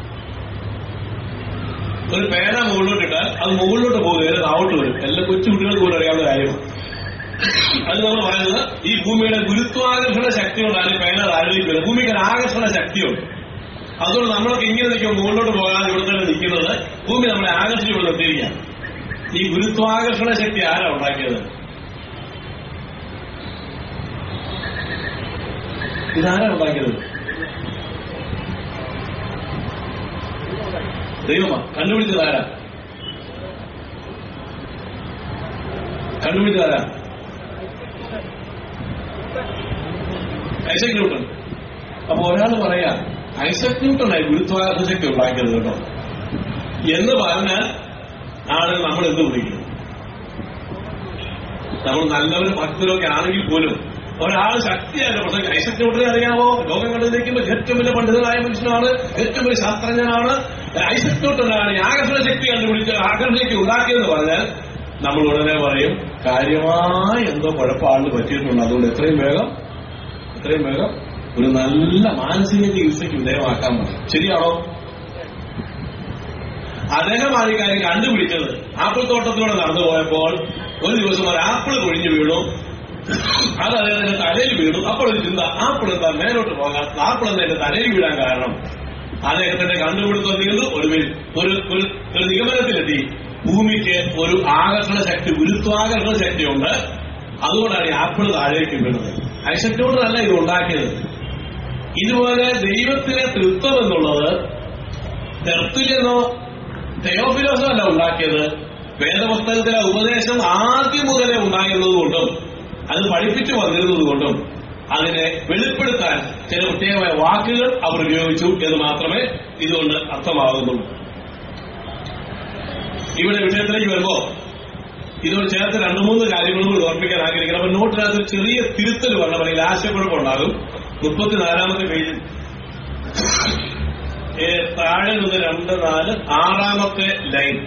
ഒരു പേന മുകളിലോട്ടിട്ടാൽ അത് മുകളിലോട്ട് പോകുകയും താവോട്ട് വരും എല്ലാ കൊച്ചു കുട്ടികൾക്ക് പോലും അറിയാവുന്ന കാര്യമാണ് അത് നമ്മൾ പറയുന്നത് ഈ ഭൂമിയുടെ ഗുരുത്വാകർഷണ ശക്തി കൊണ്ടാണ് ഈ പേന താഴേക്ക് വരുന്നത് ഭൂമിക്ക് ഒരു ആകർഷണ ശക്തിയുണ്ട് അതുകൊണ്ട് നമ്മളൊക്കെ ഇങ്ങനെ നിൽക്കുമ്പോൾ മുകളിലോട്ട് പോകാതെ ഇവിടെ തന്നെ നിൽക്കുന്നത് ഭൂമി നമ്മളെ ആകർഷിച്ച് ഇവിടെ നിർത്തിയിരിക്കുകയാണ് ഈ ഗുരുത്വാകർഷണ ശക്തി ആരാ ഉണ്ടാക്കിയത് ഇതാരാ ഉണ്ടാക്കിയത് ദൈവമാ കണ്ടുപിടിച്ചത് ആരാ കണ്ടുപിടിച്ചത് ആരാ ഐസക് ന്യൂട്ടൺ അപ്പൊ ഒരാൾ പറയാ ഐസക് ന്യൂട്ടനായി ഗുരുത്വാകർഷണ ശക്തി ഉണ്ടാക്കിയത് കേട്ടോ എന്ന് പറഞ്ഞാൽ ആളുകൾ നമ്മൾ എന്ത് വിളിക്കും നമ്മൾ നല്ലവരും ഭക്തരൊക്കെ ആണെങ്കിൽ പോലും ഒരാൾ ശക്തിയല്ല പക്ഷേ ഐസക് ന്യൂട്ടനെ അറിയാമോ ലോകം കണ്ടിരിക്കുമ്പോൾ ഏറ്റവും വലിയ പണ്ഡിതനായ മനുഷ്യനാണ് ഏറ്റവും വലിയ ശാസ്ത്രജ്ഞനാണ് ഐസക് ന്യൂട്ടനാണ് ഈ ആകർഷണ ശക്തി കണ്ടുപിടിച്ച് ആകർഷണ ശക്തി ഉണ്ടാക്കിയെന്ന് പറഞ്ഞാൽ നമ്മൾ ഉടനെ പറയും കാര്യമായ എന്തോ കുഴപ്പമാണെന്ന് പറ്റിയിട്ടുണ്ട് അതുകൊണ്ട് എത്രയും വേഗം എത്രയും വേഗം ഒരു നല്ല മാനസിക ചികിത്സയ്ക്ക് വിധേയമാക്കാൻ പറയും ശരിയാണോ അദ്ദേഹമാണ് ഈ കാര്യം കണ്ടുപിടിച്ചത് ആപ്പിൾ തോട്ടത്തിലൂടെ നടന്നു പോയപ്പോൾ ഒരു ദിവസം ഒരു ആപ്പിൾ കൊഴിഞ്ഞു വീണു അത് അദ്ദേഹത്തിന്റെ തലയിൽ വീണു അപ്പോൾ ഒരു ചിന്ത ആപ്പിൾ എന്താ മേലോട്ട് പോകാം ആപ്പിൾ എന്താ എന്റെ തലയിൽ വീഴാൻ കാരണം അദ്ദേഹത്തിന്റെ കണ്ടുപിടുത്തം തീർന്നു ഒടുവിൽ ഒരു ഒരു ഒരു നിഗമനത്തിലെത്തി ഭൂമിക്ക് ഒരു ആകർഷണ ശക്തി ഗുരുത്വാകർഷണ ശക്തിയുണ്ട് അതുകൊണ്ടാണ് ഈ ആപ്പിൾ താഴേക്ക് വീണത് ഐസക് ന്യൂട്ടനല്ല ഇത് ഉണ്ടാക്കിയത് ഇതുപോലെ ദൈവത്തിലെ തൃത്വം എന്നുള്ളത് തെർത്തുലെന്നോ തെയോഫിലോസോ അല്ല ഉണ്ടാക്കിയത് വേദപുസ്തകത്തിലെ ഉപദേശം ആദ്യം മുതലേ ഉണ്ടായിരുന്നതുകൊണ്ടും അത് പഠിപ്പിച്ചു വന്നിരുന്നതുകൊണ്ടും അതിനെ വെളിപ്പെടുത്താൻ ചില പ്രത്യേകമായ വാക്കുകൾ അവർ ഉപയോഗിച്ചു എന്ന് മാത്രമേ ഇതുകൊണ്ട് അർത്ഥമാകുന്നുള്ളൂ ഇവിടെ വിഷയത്തിലേക്ക് വരുമ്പോ ഇതോട് ചേർത്ത് രണ്ടു മൂന്ന് കാര്യങ്ങളും കൂടി ഓർപ്പിക്കാൻ ആഗ്രഹിക്കണം അപ്പൊ നോട്ടിനകത്ത് ഒരു ചെറിയ തിരുത്തൽ വരണം അല്ലെങ്കിൽ ആശയക്കുഴപ്പമുണ്ടാകും മുപ്പത്തിനാലാമത്തെ പേജിൽ ഏ, താഴെ നിന്ന് രണ്ട് നാല് ആറാമത്തെ ലൈൻ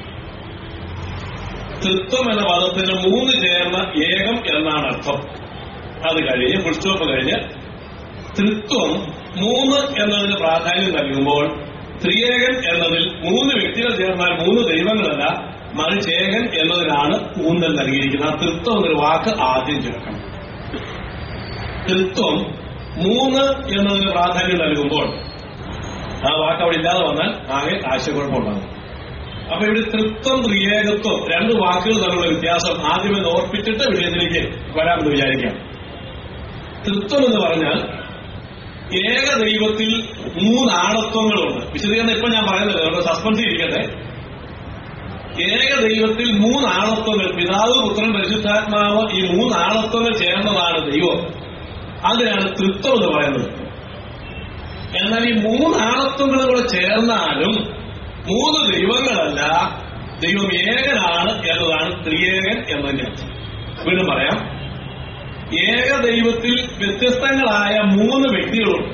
തൃത്വം എന്ന പദത്തിന് മൂന്ന് ചേർന്ന ഏകം എന്നാണ് അർത്ഥം അത് കഴിഞ്ഞ് ഫുൾ സ്റ്റോപ്പ് കഴിഞ്ഞ് തൃത്വം മൂന്ന് എന്നതിന് പ്രാധാന്യം നൽകുമ്പോൾ ത്രിയേകൻ എന്നതിൽ മൂന്ന് വ്യക്തികൾ ചേർന്നാൽ മൂന്ന് ദൈവങ്ങളല്ല മറിച്ച് ഏകൻ എന്നതിനാണ് ഊന്നൽ നൽകിയിരിക്കുന്നത് ആ തൃത്വം എന്നൊരു വാക്ക് ആദ്യം ചേർക്കണം തൃത്വം മൂന്ന് എന്നതിന് പ്രാധാന്യം നൽകുമ്പോൾ ആ വാക്ക് അവിടെ ഇല്ലാതെ വന്നാൽ ആകെ ആശയക്കുഴപ്പമുണ്ടാകും അപ്പൊ ഇവിടെ തൃത്വം ത്രിയേകത്വം രണ്ട് വാക്കുകൾ തമ്മിലുള്ള വ്യത്യാസം ആദ്യമേ ഓർപ്പിച്ചിട്ട് വിഷയത്തിലേക്ക് വരാമെന്ന് വിചാരിക്കാം തൃത്വം എന്ന് പറഞ്ഞാൽ ഏക ദൈവത്തിൽ മൂന്നാണത്വങ്ങളുണ്ട് വിശദീകരണം ഇപ്പൊ ഞാൻ പറയുന്നത് അവരുടെ സസ്പെൻസ് ഇരിക്കട്ടെ ഏക ദൈവത്തിൽ മൂന്നാണത്വങ്ങൾ പിതാവ് പുത്രൻ പരിശുദ്ധാത്മാവ് ഈ മൂന്നാണത്വങ്ങൾ ചേർന്നതാണ് ദൈവം അതിനാണ് തൃത്വം എന്ന് പറയുന്നത് എന്നാൽ ഈ മൂന്നാണത്വങ്ങൾ കൂടെ ചേർന്നാലും മൂന്ന് ദൈവങ്ങളല്ല ദൈവം ഏകനാണ് എന്നതാണ് ത്രിയേകൻ എന്നതിന്റെ അർത്ഥം വീണ്ടും പറയാം ഏക ദൈവത്തിൽ വ്യത്യസ്തങ്ങളായ മൂന്ന് വ്യക്തികളുണ്ട്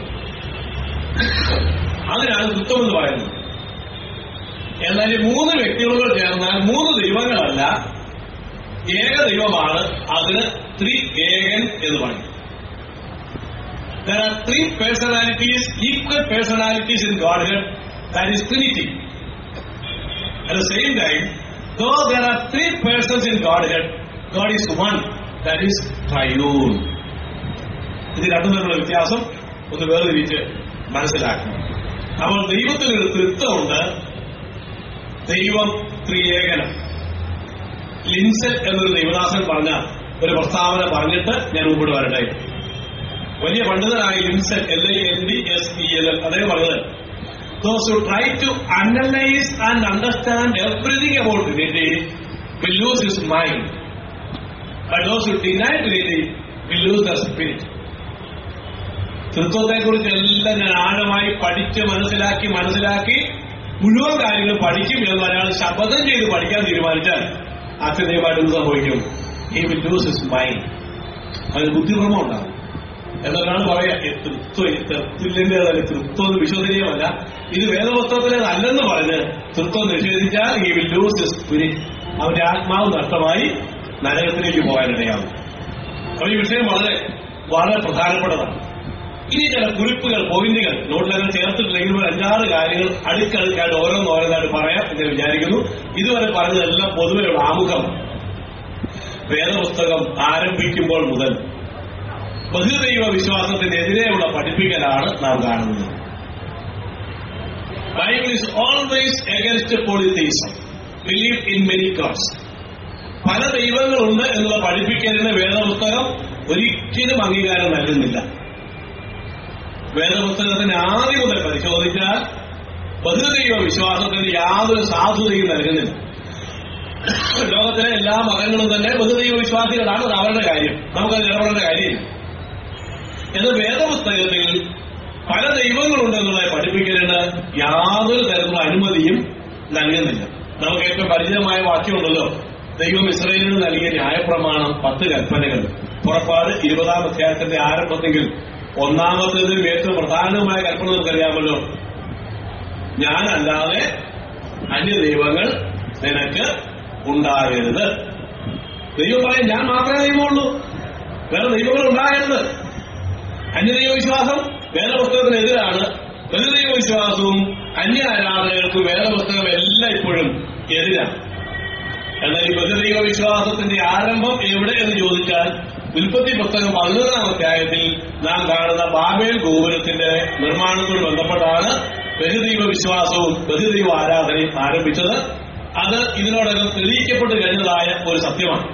അതിനാണ് തൃത്വം എന്ന് പറയുന്നത് എന്നാൽ ഈ മൂന്ന് വ്യക്തികളോട് ചേർന്നാൽ മൂന്ന് ദൈവങ്ങളല്ല ഏക ദൈവമാണ് അതിന് ത്രി ഏകൻ എന്ന് പറയും There are three personalities, equal personalities in Godhead, that is Trinity. At the same time, though there are three persons in Godhead, God is one, that is triune. ഇത് രണ്ടും തമ്മിലുള്ള വ്യത്യാസം ഒന്ന് വേർതിരിച്ച് മനസ്സിലാക്കണം അപ്പോൾ ദൈവത്തിൽ ഒരു തൃത്വമുണ്ട് ദൈവം ത്രിയേകനം ലിൻസൽ എന്നൊരു ദൈവദാസൻ പറഞ്ഞ ഒരു പ്രസ്താവന പറഞ്ഞിട്ട് ഞാൻ മുമ്പോട്ട് വരട്ടെ വലിയ പണ്ഡിതനായ Lindsell L I N D S E L L അദ്ദേഹം പറഞ്ഞത് those who try to analyse and understand everything about Trinity will lose his mind but those who deny Trinity will lose the spirit തൃത്വത്തെ കുറിച്ച് എല്ലാം ഞാൻ ആഴമായി പഠിച്ച് മനസ്സിലാക്കി മനസ്സിലാക്കി മുഴുവൻ കാര്യങ്ങളും പഠിക്കും എന്ന് ഒരാൾ ശപഥം ചെയ്ത് പഠിക്കാൻ തീരുമാനിച്ചാൽ അച്ഛനേമായിട്ട് എന്ത് സംഭവിക്കും ഈ വിൽ ലൂസ് ഹിസ് മൈൻഡ് അതിന് ബുദ്ധിഭ്രമം ഉണ്ടാകും എന്നൊക്കെയാണ് പറയാ ഈ തൃത്വം ഈ തൃത്വത്തിൻ്റെതല്ല തൃത്വം എന്ന് വിശ്വസനീയമല്ല ഇത് വേദപുസ്തകത്തിലേതല്ലെന്ന് പറഞ്ഞ് തൃത്വം നിഷേധിച്ചാൽ ഈ വിൽ ലൂസ് ഹിസ് സ്പിരിറ്റ് അവന്റെ ആത്മാവ് നഷ്ടമായി നരകത്തിലേക്ക് പോകാനിടയാകും അപ്പൊ ഈ വിഷയം വളരെ വളരെ പ്രധാനപ്പെട്ടതാണ് ഇനി ചില കുറിപ്പുകൾ പോയിന്റുകൾ നോട്ടിലങ്ങനെ ചേർത്തിട്ടില്ലെങ്കിൽ ഒരു അഞ്ചാറ് കാര്യങ്ങൾ അടുക്കടുക്കായിട്ട് ഓരോന്ന് ഓരോന്നായിട്ട് പറയാം എന്ന് ഞാൻ വിചാരിക്കുന്നു ഇതുവരെ പറഞ്ഞതെല്ലാം പൊതുവെയുള്ള ആമുഖം വേദപുസ്തകം ആരംഭിക്കുമ്പോൾ മുതൽ ബഹുദൈവ വിശ്വാസത്തിനെതിരെയുള്ള പഠിപ്പിക്കലാണ് നാം കാണുന്നത് Bible is always against polytheism believe in many gods പല ദൈവങ്ങളുണ്ട് എന്നുള്ള പഠിപ്പിക്കലിന് വേദപുസ്തകം ഒരിക്കലും അംഗീകാരം നൽകുന്നില്ല വേദപുസ്തകത്തിന്റെ ആദ്യം മുതൽ പരിശോധിച്ചാൽ ബഹുദൈവ വിശ്വാസത്തിന് യാതൊരു സാധുതയും നൽകുന്നില്ല ലോകത്തിലെ എല്ലാ മതങ്ങളും തന്നെ ബഹുദൈവ വിശ്വാസികളാണ് അത് അവരുടെ കാര്യം നമുക്കത് ഇടപെടേണ്ട കാര്യമില്ല എന്നാൽ വേദപുസ്തകത്തിൽ പല ദൈവങ്ങളുണ്ടെന്നുള്ളത് പഠിപ്പിക്കലിന് യാതൊരു തരത്തിലുള്ള അനുമതിയും നൽകുന്നില്ല നമുക്ക് ഏറ്റവും പരിചിതമായ വാക്യമുണ്ടല്ലോ ദൈവം ഇസ്രയേലിന് നൽകിയ ന്യായപ്രമാണം പത്ത് കൽപ്പനകൾ പുറപ്പാട് ഇരുപതാം അധ്യായത്തിന്റെ ആരംഭത്തെങ്കിൽ ഒന്നാമത്തേതിൽ ഏറ്റവും പ്രധാനമായ കൽപ്പന നമുക്കറിയാമല്ലോ ഞാനല്ലാതെ അന്യദൈവങ്ങൾ നിനക്ക് ഉണ്ടാകരുത് ദൈവം പറയും ഞാൻ മാത്രമേ ദൈവമുള്ളൂ വേറെ ദൈവങ്ങൾ ഉണ്ടാകരുത് അന്യദൈവ വിശ്വാസം വേദപുസ്തകത്തിനെതിരാണ് ബഹുദൈവ വിശ്വാസവും അന്യ ആരാധനകൾക്കും വേദപുസ്തകം എല്ലാം ഇപ്പോഴും എതിരാണ് എന്നാൽ ഈ ബഹുദൈവ വിശ്വാസത്തിന്റെ ആരംഭം എവിടെ എന്ന് ചോദിച്ചാൽ ഉൽപ്പത്തി പുസ്തകം പതിനൊന്നാം അധ്യായത്തിൽ നാം കാണുന്ന ബാബേൽ ഗോപുരത്തിന്റെ നിർമ്മാണത്തോട് ബന്ധപ്പെട്ടാണ് ബഹുദൈവ വിശ്വാസവും ബഹുദൈവ ആരാധനയും ആരംഭിച്ചത് അത് ഇതിനോടകം തെളിയിക്കപ്പെട്ട് കഴിഞ്ഞതായ ഒരു സത്യമാണ്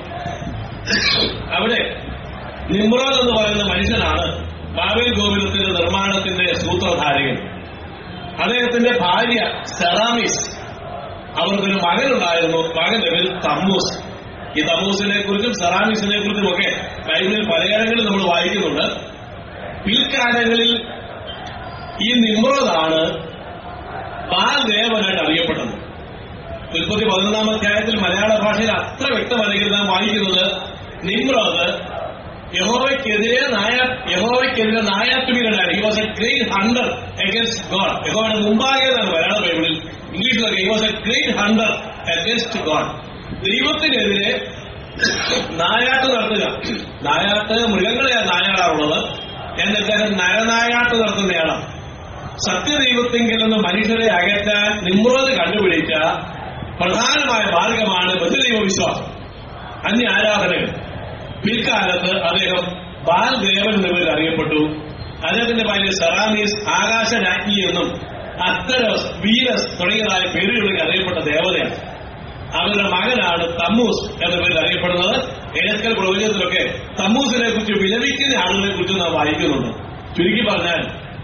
അവിടെ നിമ്രോദ് എന്ന് പറയുന്ന മനുഷ്യനാണ് ബാബേൽ ഗോപുരത്തിന്റെ നിർമ്മാണത്തിന്റെ സൂത്രധാരകൻ അദ്ദേഹത്തിന്റെ ഭാര്യ സെറാമിസ് അവർക്കൊരു മകനുണ്ടായിരുന്നു മകന്റെ പേര് തമ്മൂസ് ഈ തമ്മൂസിനെ കുറിച്ചും സെറാമിസിനെ കുറിച്ചും ഒക്കെ ബൈബിളിൽ പലയിടങ്ങളിൽ നമ്മൾ വായിക്കുന്നുണ്ട് പിൽക്കാലങ്ങളിൽ ഈ നിമ്രോദാണ് ബാൽദേവനായിട്ട് അറിയപ്പെട്ടത് ഉൽപ്പത്തി പതിനൊന്നാം അധ്യായത്തിൽ മലയാള ഭാഷയിൽ അത്ര വ്യക്തമല്ലെങ്കിൽ നാം വായിക്കുന്നത് നിമ്രോദ് യഹോവയ്ക്കെതിരെ നായ യഹോവയ്ക്കെതിരെ നായാട്ടുമീരനാണ് he was a great hunter against God യഹോവയുടെ മുമ്പാകെ എന്നാണ് മലയാള ബൈബിളിൽ ഇംഗ്ലീഷിലൊക്കെ he was a great hunter against God ദൈവത്തിനെതിരെ നായാട്ട് നടത്തുക നായാട്ട് മൃഗങ്ങളെയാണ് നായാടാറുള്ളത് എന്നിട്ട് നരനായാട്ട് നടത്തുന്നയാളാണ് സത്യദൈവത്തെങ്കിൽ നിന്ന് മനുഷ്യരെ അകറ്റാൻ നിമ്രോദ് കണ്ടുപിടിച്ച പ്രധാനമായ മാർഗമാണ് ബഹുദൈവ വിശ്വാസം അന്യ ആരാധനകൾ പിൽക്കാലത്ത് അദ്ദേഹം ബാൽദേവൻ എന്ന പേരിൽ അറിയപ്പെട്ടു അദ്ദേഹത്തിന്റെ ഭാര്യ സെറാമീസ് ആകാശരാജ്ഞി എന്നും അത്തരസ് വീരസ് തുടങ്ങിയതായ പേരുകളിൽ അറിയപ്പെട്ട ദേവതയാണ് അവരുടെ മകനാണ് തമ്മൂസ് എന്ന പേരിൽ അറിയപ്പെടുന്നത് ഏസ്കൽ പ്രവചനത്തിലൊക്കെ തമ്മൂസിനെ കുറിച്ച് വിലപിക്കുന്ന ആളുകളെ കുറിച്ച് നാം വായിക്കുന്നുണ്ട് ചുരുക്കി പറഞ്ഞാൽ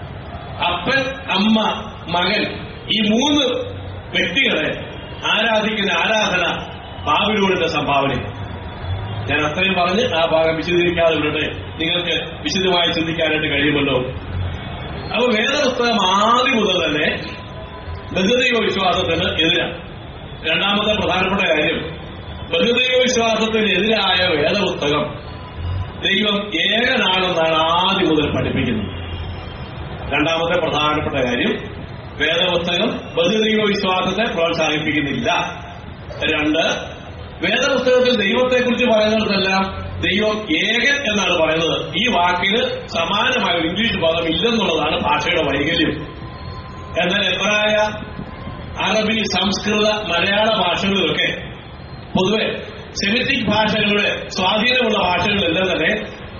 അപ്പൻ അമ്മ മകൻ ഈ മൂന്ന് വ്യക്തികളെ ആരാധിക്കുന്ന ആരാധന ബാബിലൂണിന്റെ സംഭാവന ഞാൻ അത്രയും പറഞ്ഞ് ആ ഭാഗം വിശദീകരിക്കാതെ വിടട്ടെ നിങ്ങൾക്ക് വിശദമായി ചിന്തിക്കാനായിട്ട് കഴിയുമല്ലോ അപ്പൊ വേദപുസ്തകം ആദ്യം മുതൽ തന്നെ ബഹുദൈവ വിശ്വാസത്തിന് എതിരാണ് രണ്ടാമത്തെ പ്രധാനപ്പെട്ട കാര്യം ബഹുദൈവ വിശ്വാസത്തിന് എതിരായ വേദപുസ്തകം ദൈവം ഏകനാണെന്നാണ് ആദ്യം മുതൽ പഠിപ്പിക്കുന്നത് രണ്ടാമത്തെ പ്രധാനപ്പെട്ട കാര്യം വേദപുസ്തകം ബഹുദൈവ വിശ്വാസത്തെ പ്രോത്സാഹിപ്പിക്കുന്നില്ല രണ്ട് വേദപുസ്തകത്തിൽ ദൈവത്തെക്കുറിച്ച് പറയുന്നിടത്തെല്ലാം ദൈവം ഏകൻ എന്നാണ് പറയുന്നത് ഈ വാക്കിന് സമാനമായ ഒരു ഇംഗ്ലീഷ് പദം ഇല്ലെന്നുള്ളതാണ് ഭാഷയുടെ വൈകല്യം എന്നാൽ എബ്രായ അറബി സംസ്കൃത മലയാള ഭാഷകളിലൊക്കെ പൊതുവെ സെമിറ്റിക് ഭാഷകളുടെ സ്വാധീനമുള്ള ഭാഷകളെല്ലാം തന്നെ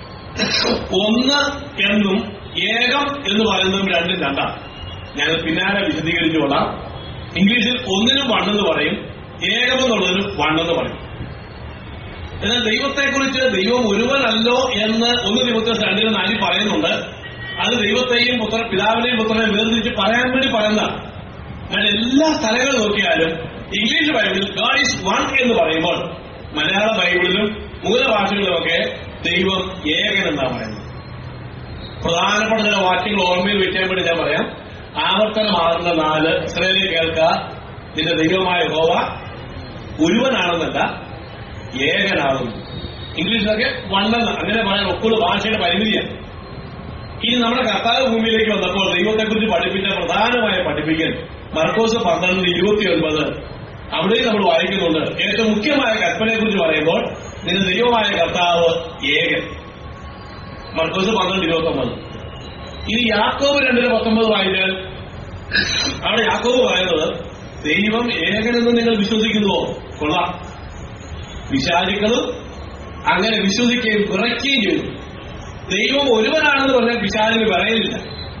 ഒന്ന് എന്നും ഏകം എന്ന് പറയുന്നതും രണ്ടും രണ്ടാണ് ഞാൻ പിന്നാലെ വിശദീകരിച്ചു കൊള്ളാം ഇംഗ്ലീഷിൽ ഒന്നിനും വണ്ണെന്ന് പറയും ഏകം എന്നുള്ളതിനും വണ്ണെന്ന് പറയും എന്നാൽ ദൈവത്തെക്കുറിച്ച് ദൈവം ഒരുവനല്ലോ എന്ന് ഒന്ന് ദിവസത്തെ രണ്ടിന് നാലിൽ പറയുന്നുണ്ട് അത് ദൈവത്തെയും പുത്ര പിതാവിനെയും പുത്രനെയും വേർതിരിച്ച് പറയാൻ വേണ്ടി പറയുന്നതാണ് ഞാൻ എല്ലാ സ്ഥലങ്ങൾ നോക്കിയാലും ഇംഗ്ലീഷ് ബൈബിളിൽ ഗാഡ് ഈസ് വൺ എന്ന് പറയുമ്പോൾ മലയാള ബൈബിളിലും മൂലഭാഷകളിലുമൊക്കെ ദൈവം ഏകൻ എന്നാണ് പറയുന്നത് പ്രധാനപ്പെട്ട ചില വാക്യങ്ങൾ ഓർമ്മയിൽ വെക്കാൻ വേണ്ടി ഞാൻ പറയാം ആവർത്തനമാകുന്ന നാല് ഇസ്രയേലിൽ കേൾക്ക നിന്റെ ദൈവമായ ഹോവ ഒരുവനാണെന്നല്ല ഏകനാകുന്നു ഇംഗ്ലീഷിലൊക്കെ വണ്ണെന്ന് അങ്ങനെ പറയാൻ ഒക്കുള്ള ഭാഷയുടെ പരിമിതിയാണ് ഇനി നമ്മുടെ കർത്താവ് ഭൂമിയിലേക്ക് വന്നപ്പോൾ ദൈവത്തെക്കുറിച്ച് പഠിപ്പിച്ച പ്രധാനമായ പഠിപ്പിക്കൽ മർക്കോസ് പന്ത്രണ്ട് ഇരുപത്തി ഒൻപത് അവിടെയും നമ്മൾ വായിക്കുന്നുണ്ട് ഏറ്റവും മുഖ്യമായ കൽപ്പനയെക്കുറിച്ച് പറയുമ്പോൾ നിന്റെ ദൈവമായ കർത്താവ് ഏകൻ മർക്കോസ് പന്ത്രണ്ട് ഇരുപത്തി ഒമ്പത് ഇനി യാക്കോബ് രണ്ടിന് പത്തൊമ്പത് വായിച്ചാൽ അവിടെ യാക്കോബ് പറയുന്നത് ദൈവം ഏകനെന്ന് നിങ്ങൾ വിശ്വസിക്കുന്നുവോ കൊള്ളാം വിശാചിക്കളും അങ്ങനെ വിശ്വസിക്കുകയും വിറയ്ക്കുകയും ചെയ്തു ദൈവം ഒരുവനാണെന്ന് പറഞ്ഞാൽ പിശാചിന് വിറയില്ല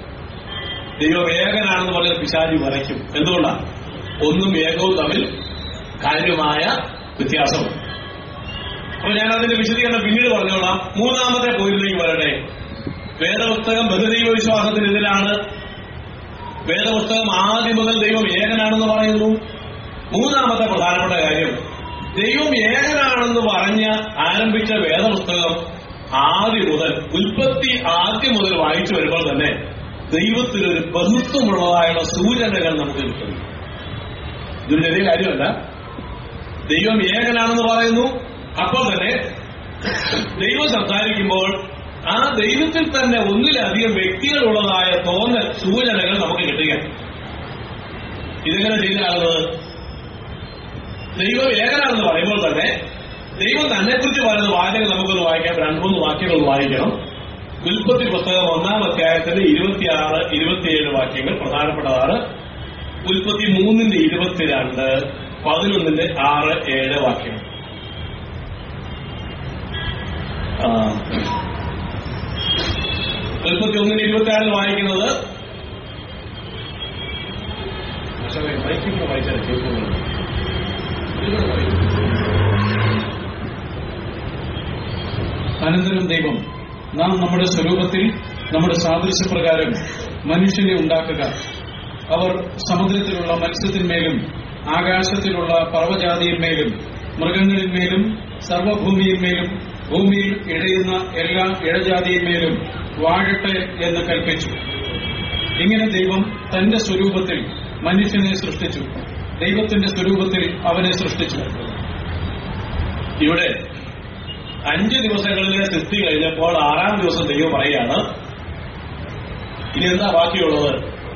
ദൈവം ഏകനാണെന്ന് പറഞ്ഞാൽ പിശാചി വിറയ്ക്കും എന്തുകൊണ്ടാണ് ഒന്നും ഏകവും തമ്മിൽ കാര്യമായ വ്യത്യാസമുണ്ട് അപ്പൊ ഞാൻ അതിന്റെ വിശദീകരണം പിന്നീട് പറഞ്ഞോളാം മൂന്നാമത്തെ പോയിന്റിലേക്ക് വരട്ടെ വേദപുസ്തകം ബഹുദൈവ വിശ്വാസത്തിനെതിരാണ് വേദപുസ്തകം ആദ്യം മുതൽ ദൈവം ഏകനാണെന്ന് പറയുന്നു മൂന്നാമത്തെ പ്രധാനപ്പെട്ട കാര്യം ദൈവം ഏകനാണെന്ന് പറഞ്ഞ് ആരംഭിച്ച വേദപുസ്തകം ആദ്യം മുതൽ ഉൽപ്പത്തി ആദ്യം മുതൽ വായിച്ചു വരുമ്പോൾ തന്നെ ദൈവത്തിനൊരു ബന്ധുത്വമുള്ളതായുള്ള സൂചനകൾ നമുക്ക് കിട്ടുന്നു ഇതൊരു ചെറിയ കാര്യമല്ല ദൈവം ഏകനാണെന്ന് പറയുന്നു അപ്പോൾ തന്നെ ദൈവം സംസാരിക്കുമ്പോൾ ആ ദൈവത്തിൽ തന്നെ ഒന്നിലധികം വ്യക്തികളുള്ളതായ തോന്നൽ സൂചനകൾ നമുക്ക് കിട്ടുകയാണ് ഇതെങ്ങനെ ചെയ്താകുന്നത് ദൈവം ഏകനാണെന്ന് പറയുമ്പോൾ തന്നെ ദൈവം തന്നെക്കുറിച്ച് പറയുന്ന വാചകം നമുക്കൊന്ന് വായിക്കാം രണ്ട് മൂന്ന് വാക്യങ്ങൾ വായിക്കണം ഉൽപ്പത്തി പുസ്തകം ഒന്നാം അധ്യായത്തിന്റെ ഇരുപത്തിയാറ് ഇരുപത്തിയേഴ് വാക്യങ്ങൾ പ്രധാനപ്പെട്ടതാണ് ഉൽപ്പത്തി മൂന്നിന്റെ ഇരുപത്തിരണ്ട് പതിനൊന്നിന്റെ ആറ് ഏഴ് വാക്യങ്ങൾ ആ. ഉൽപ്പത്തി ഒന്നിന്റെ ഇരുപത്തിയാറിൽ വായിക്കുന്നത് പക്ഷേ വായിക്കുമ്പോൾ വായിച്ചാൽ കേൾക്കുന്നുണ്ട് അനന്തരം ദൈവം നാം നമ്മുടെ സ്വരൂപത്തിൽ നമ്മുടെ സാദൃശ്യപ്രകാരം മനുഷ്യനെ ഉണ്ടാക്കുക അവർ സമുദ്രത്തിലുള്ള മത്സ്യത്തിന്മേലും ആകാശത്തിലുള്ള പർവ്വജാതിയിന്മേലും മൃഗങ്ങളിന്മേലും സർവഭൂമിയിന്മേലും ഭൂമിയിൽ ഇഴയുന്ന എല്ലാ ഇഴജാതിയിന്മേലും വാഴട്ടെ എന്ന് കൽപ്പിച്ചു ഇങ്ങനെ ദൈവം തന്റെ സ്വരൂപത്തിൽ മനുഷ്യനെ സൃഷ്ടിച്ചു ദൈവത്തിന്റെ സ്വരൂപത്തിൽ അവനെ സൃഷ്ടിച്ചു ഇവിടെ അഞ്ച് ദിവസങ്ങളിലെ സൃഷ്ടി കഴിഞ്ഞപ്പോൾ ആറാം ദിവസം ദൈവം പറയാണ് ഇനി എന്താ ബാക്കിയുള്ളത്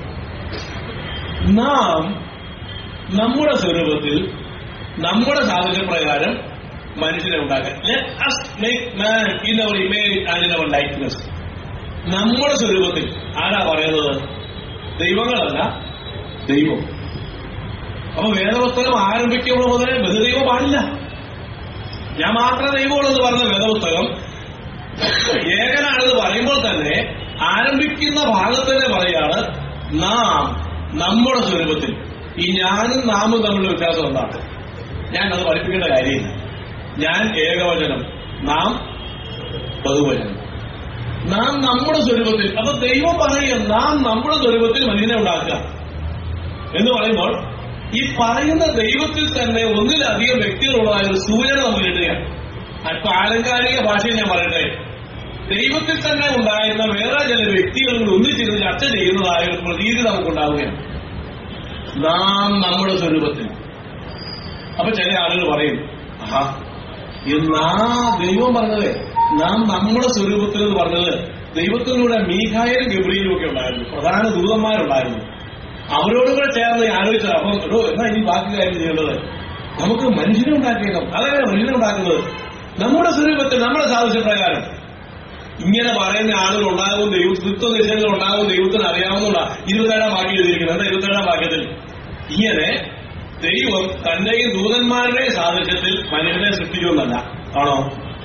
നാം നമ്മുടെ സ്വരൂപത്തിൽ നമ്മുടെ സാഹചര്യപ്രകാരം മനുഷ്യനെ ഉണ്ടാക്കാൻ Let us make man in our image and in our likeness. നമ്മുടെ സ്വരൂപത്തിൽ ആരാ പറയുന്നത് ദൈവങ്ങളല്ല ദൈവം അപ്പൊ വേദപുസ്തകം ആരംഭിക്കുമ്പോൾ മുതലേ ബഹുദൈവം പാടില്ല ഞാൻ മാത്രമേ ദൈവമുള്ളൂ എന്ന് പറഞ്ഞ വേദപുസ്തകം ഏകനാണെന്ന് പറയുമ്പോൾ തന്നെ ആരംഭിക്കുന്ന ഭാഗത്തന്നെ പറയാണ് നാം നമ്മുടെ സ്വരൂപത്തിൽ ഈ ഞാനും നാമും തമ്മിലുള്ള വ്യത്യാസം എന്താണ് ഞാൻ അത് പഠിപ്പിക്കേണ്ട കാര്യമില്ല ഞാൻ ഏകവചനം നാം ബഹുവചനം നാം നമ്മുടെ സ്വരൂപത്തിൽ അപ്പൊ ദൈവം പറയുക നാം നമ്മുടെ സ്വരൂപത്തിൽ മനുഷ്യനെ ഉണ്ടാക്കുക എന്ന് പറയുമ്പോൾ ഈ പറയുന്ന ദൈവത്തിൽ തന്നെ ഒന്നിലധികം വ്യക്തികളുള്ളതായ ഒരു സൂചന നമുക്ക് കിട്ടുകയാണ് അല്പ ആലങ്കാരിക ഭാഷയിൽ ഞാൻ പറയട്ടെ ദൈവത്തിൽ തന്നെ ഉണ്ടായിരുന്ന വേറെ ചില വ്യക്തികൾ കൂടി ഒന്നിച്ചിരുന്ന് ചർച്ച ചെയ്യുന്നതായ ഒരു പ്രതീതി നമുക്കുണ്ടാവുകയാണ് നാം നമ്മുടെ സ്വരൂപത്തിൽ അപ്പൊ ചില ആളുകൾ പറയും ആഹാ എന്നാ ദൈവം പറഞ്ഞത് നാം നമ്മുടെ സ്വരൂപത്തിൽ എന്ന് പറഞ്ഞത് ദൈവത്തിലൂടെ മീഖായലും ഗബ്രിയിലും ഒക്കെ ഉണ്ടായിരുന്നു പ്രധാന ദൂതന്മാരുണ്ടായിരുന്നു അവരോട് കൂടെ ചേർന്ന് ആലോചിച്ചത് അപ്പൊ എടോ എന്നാ ഇനി ബാക്കി കാര്യം ചെയ്യേണ്ടത് നമുക്ക് മനുഷ്യനെ ഉണ്ടാക്കിയേക്കാം അതെങ്ങനെ മനുഷ്യനെ ഉണ്ടാക്കുന്നത് നമ്മുടെ സ്വരൂപത്തിൽ നമ്മുടെ സാദൃശ്യപ്രകാരം ഇങ്ങനെ പറയുന്ന ആളുകൾ ഉണ്ടാകും ദൈവം തൃത്വനിശ്ചയങ്ങൾ ഉണ്ടാകും ദൈവത്തിന് അറിയാവുന്ന ഇരുപത്തേഴാം വാക്യം എഴുതിയിരിക്കുന്നത് എന്താ ഇരുപത്തേഴാം വാക്യത്തിൽ ഇങ്ങനെ ദൈവം തന്റെയും ദൂതന്മാരുടെയും സാദൃശ്യത്തിൽ മനുഷ്യനെ സൃഷ്ടിക്കുമെന്നല്ല ആണോ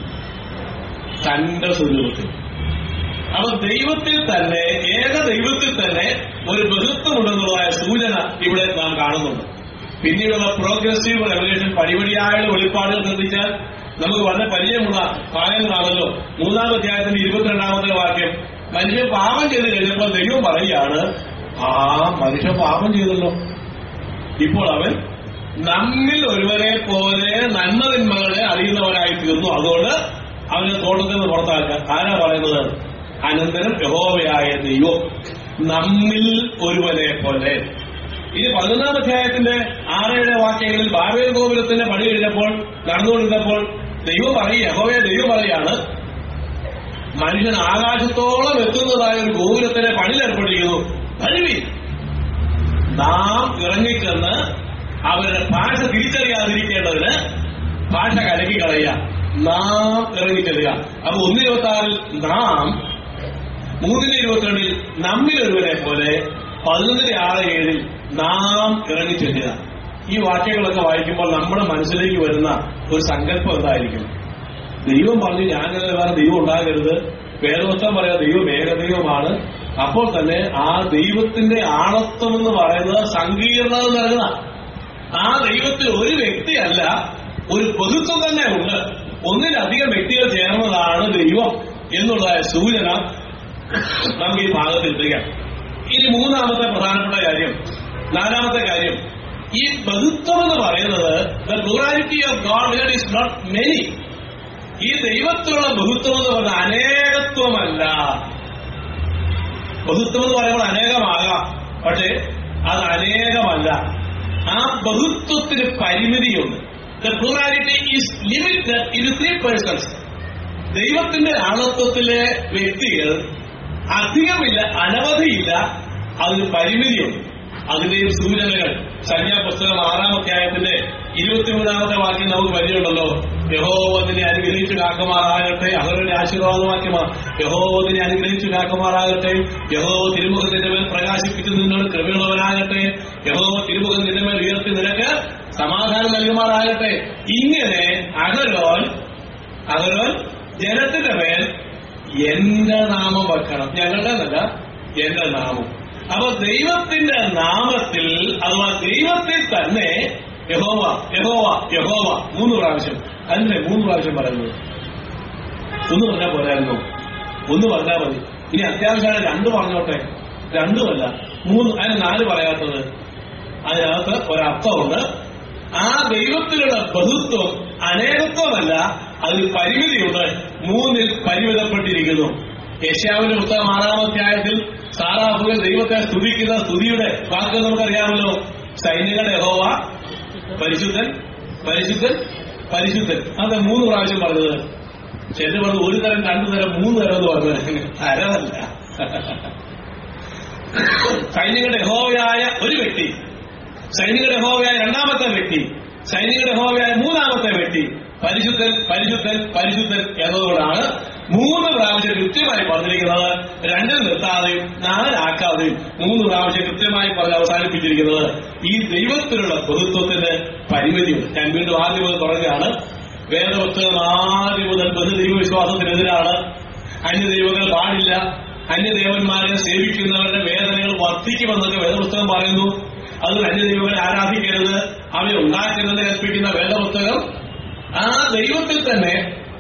തന്റെ സ്വരൂപത്തിൽ അപ്പൊ ദൈവത്തിൽ തന്നെ ഏക ദൈവത്തിൽ തന്നെ ഒരു ബഹുത്വമുണ്ടെന്നുള്ളതായ സൂചന ഇവിടെ നാം കാണുന്നുണ്ട് പിന്നീടുള്ള പ്രോഗ്രസീവ് റെവല്യൂഷൻ പടിപടിയായുള്ള വെളിപ്പാടുകൾ ശ്രദ്ധിച്ചാൽ നമുക്ക് വളരെ പരിചയമുള്ള ഭാഗങ്ങളാണല്ലോ മൂന്നാം അധ്യായത്തിന്റെ ഇരുപത്തിരണ്ടാമത്തെ വാക്യം മനുഷ്യൻ പാപം ചെയ്ത് കഴിഞ്ഞപ്പോൾ ദൈവം പറയുകയാണ് ആ മനുഷ്യൻ പാപം ചെയ്തല്ലോ ഇപ്പോൾ അവൻ നമ്മിൽ ഒരുവരെ പോലെ നന്മതിന്മകളെ അറിയുന്നവരായി തീർന്നു അതുകൊണ്ട് അവനെ തോട്ടത്തിൽ നിന്ന് പുറത്താക്കുക ആരാ പറയുന്നത് അനന്തരം യഹോവയായ ദൈവം നമ്മിൽ ഒരുവനെ പോലെ ഇനി പതിനൊന്നാം അധ്യായത്തിന്റെ ആറേഴ് വാക്യങ്ങളിൽ ബാബേൽ ഗോപുരത്തിന്റെ പണി കഴിഞ്ഞപ്പോൾ നടന്നുകൊണ്ടിരുന്നപ്പോൾ ദൈവം പറയും യഹോവയെ ദൈവം പറയാണ് മനുഷ്യൻ ആകാശത്തോളം എത്തുന്നതായ ഒരു ഗോപുരത്തിന്റെ പണിയിലേർപ്പെട്ടിരിക്കുന്നു കഴിവി നാം ഇറങ്ങിച്ചെന്ന് അവരുടെ ഭാഷ തിരിച്ചറിയാതിരിക്കേണ്ടതിന് ഭാഷ കലക്കി കളയുക നാം ഇറങ്ങിച്ചെല്ലുക അപ്പൊ ഒന്ന് ഇരുപത്തി ആറിൽ നാം മൂന്നിന് ഇരുപത്തിരണ്ടിൽ നമ്മിൽ ഒരുവനെ പോലെ പതിനൊന്നിന് ആറ് ഏഴിൽ നാം ഇറങ്ങിച്ചെല്ലുക ഈ വാക്യങ്ങളൊക്കെ വായിക്കുമ്പോൾ നമ്മുടെ മനസ്സിലേക്ക് വരുന്ന ഒരു സങ്കല്പം എന്തായിരിക്കും ദൈവം പറഞ്ഞു ഞാൻ വേറെ ദൈവം ഉണ്ടാകരുത് വേദവസ്ഥം പറയാ ദൈവം ഏകദൈവമാണ് അപ്പോൾ തന്നെ ആ ദൈവത്തിന്റെ ആളത്വം എന്ന് പറയുന്നത് സങ്കീർണത നിറഞ്ഞ ആ ദൈവത്തിൽ ഒരു വ്യക്തിയല്ല ഒരു പൊതുത്വം തന്നെ ഉണ്ട് ഒന്നിലധികം വ്യക്തികൾ ചേർന്നതാണ് ദൈവം എന്നുള്ളതായ സൂചന നമുക്ക് ഈ ഭാഗത്ത് എത്തുക ഇനി മൂന്നാമത്തെ പ്രധാനപ്പെട്ട കാര്യം നാലാമത്തെ കാര്യം ഈ ബഹുത്വം എന്ന് പറയുന്നത് the plurality of God here is not many ഈ ദൈവത്തിലുള്ള ബഹുത്വം എന്ന് പറഞ്ഞ അനേകത്വമല്ല ബഹുത്വം എന്ന് പറയുമ്പോൾ അനേകമാകാം പക്ഷേ അത് അനേകമല്ല ആ ബഹുത്വത്തിന് പരിമിതിയുണ്ട് the plurality is limited in three persons ദൈവത്തിന്റെ ആളത്വത്തിലെ വ്യക്തികൾ അധികമില്ല അനവധിയില്ല അതിന് പരിമിതിയുണ്ട് അതിന്റെയും സൂചനകൾ സംഖ്യാപുസ്തകം ആറാം അധ്യായത്തിന്റെ ഇരുപത്തിമൂന്നാമത്തെ വാക്യം നമുക്ക് പരിചയമുണ്ടല്ലോ യഹോവതിനെ അനുഗ്രഹിച്ചു കാക്കുമാറാകട്ടെ അവരുടെ ആശീർവാദവാക്യമാണ് യഹോവതിനെ അനുഗ്രഹിച്ചു കാക്കുമാറാകട്ടെ യഹോവ തിരുമുഖം നിന്റെ മേൽ പ്രകാശിപ്പിച്ചു നിന്നോട് കൃപയുള്ളവനാകട്ടെ യഹോവ തിരുമുഖം നിന്റെ മേൽ ഉയർത്തി നിനക്ക് സമാധാനം നൽകുമാറാകട്ടെ ഇങ്ങനെ അകരോൻ അകരോൻ ജനത്തിന്റെ മേൽ എന്റെ നാമം വെക്കണം ഞങ്ങളുടെ എന്നല്ല എന്റെ നാമം അപ്പൊ ദൈവത്തിന്റെ നാമത്തിൽ അഥവാ ദൈവത്തിൽ തന്നെ യഹോവ യഹോവ യഹോവ മൂന്ന് പ്രാവശ്യം അതിനെ മൂന്ന് പ്രാവശ്യം പറയുന്നത് ഒന്ന് പറഞ്ഞാൽ പോരായിരുന്നു ഒന്ന് പറഞ്ഞാൽ മതി ഇനി അത്യാവശ്യമാണ് രണ്ട് പറഞ്ഞോട്ടെ രണ്ടുമല്ല മൂന്ന് അതിന് നാല് പറയാത്തത് അതിനകത്ത് ഒരർത്ഥമുണ്ട് ആ ദൈവത്തിലുള്ള ബഹുത്വം അനേകത്വമല്ല അതിൽ പരിമിതിയുണ്ട് മൂന്നിൽ പരിമിതപ്പെട്ടിരിക്കുന്നു യേശാവിന്റെ പുസ്തകം ആറാം അധ്യായത്തിൽ സാറാഫുകൾ ദൈവത്തെ സ്തുതിക്കുന്ന സ്തുതിയുടെ വാക്ക് നമുക്കറിയാമല്ലോ സൈന്യങ്ങളുടെ യഹോവ പരിശുദ്ധൻ പരിശുദ്ധൻ പരിശുദ്ധൻ അത് മൂന്ന് പ്രാവശ്യം പറഞ്ഞത് ചില പറഞ്ഞു ഒരു തരം രണ്ടു തരം മൂന്ന് തരം എന്ന് പറഞ്ഞത് തരമല്ല സൈനികരുടെ യഹോവയായ ഒരു വ്യക്തി സൈനികരുടെ യഹോവയായ രണ്ടാമത്തെ വ്യക്തി സൈനികരുടെ യഹോവയായ മൂന്നാമത്തെ വ്യക്തി പരിശുദ്ധൻ പരിശുദ്ധൻ പരിശുദ്ധൻ എന്നതുകൊണ്ടാണ് മൂന്ന് പ്രാവശ്യം കൃത്യമായി പറഞ്ഞിരിക്കുന്നത് രണ്ടിൽ നിർത്താതെയും നാലാക്കാതെയും മൂന്ന് പ്രാവശ്യം കൃത്യമായി പറഞ്ഞ് അവസാനിപ്പിച്ചിരിക്കുന്നത് ഈ ദൈവത്തിലുള്ള ബഹുത്വത്തിന് പരിമിതിയുണ്ട് ഞാൻ വീണ്ടും ആദ്യം മുതൽ പറയുകയാണ് വേദപുസ്തകം ആദ്യം മുതൽ ബഹുദൈവവിശ്വാസത്തിനെതിരാണ് അന്യദൈവങ്ങൾ പാടില്ല അന്യദേവന്മാരെ സേവിക്കുന്നവരുടെ വേദനകൾ വർദ്ധിക്കുമെന്നൊക്കെ വേദപുസ്തകം പറയുന്നു അതിൽ അന്യദൈവങ്ങളെ ആരാധിക്കരുത് അവരെ ഉണ്ടാക്കരുത് കൽപ്പിക്കുന്ന വേദപുസ്തകം ആ ദൈവത്തിൽ തന്നെ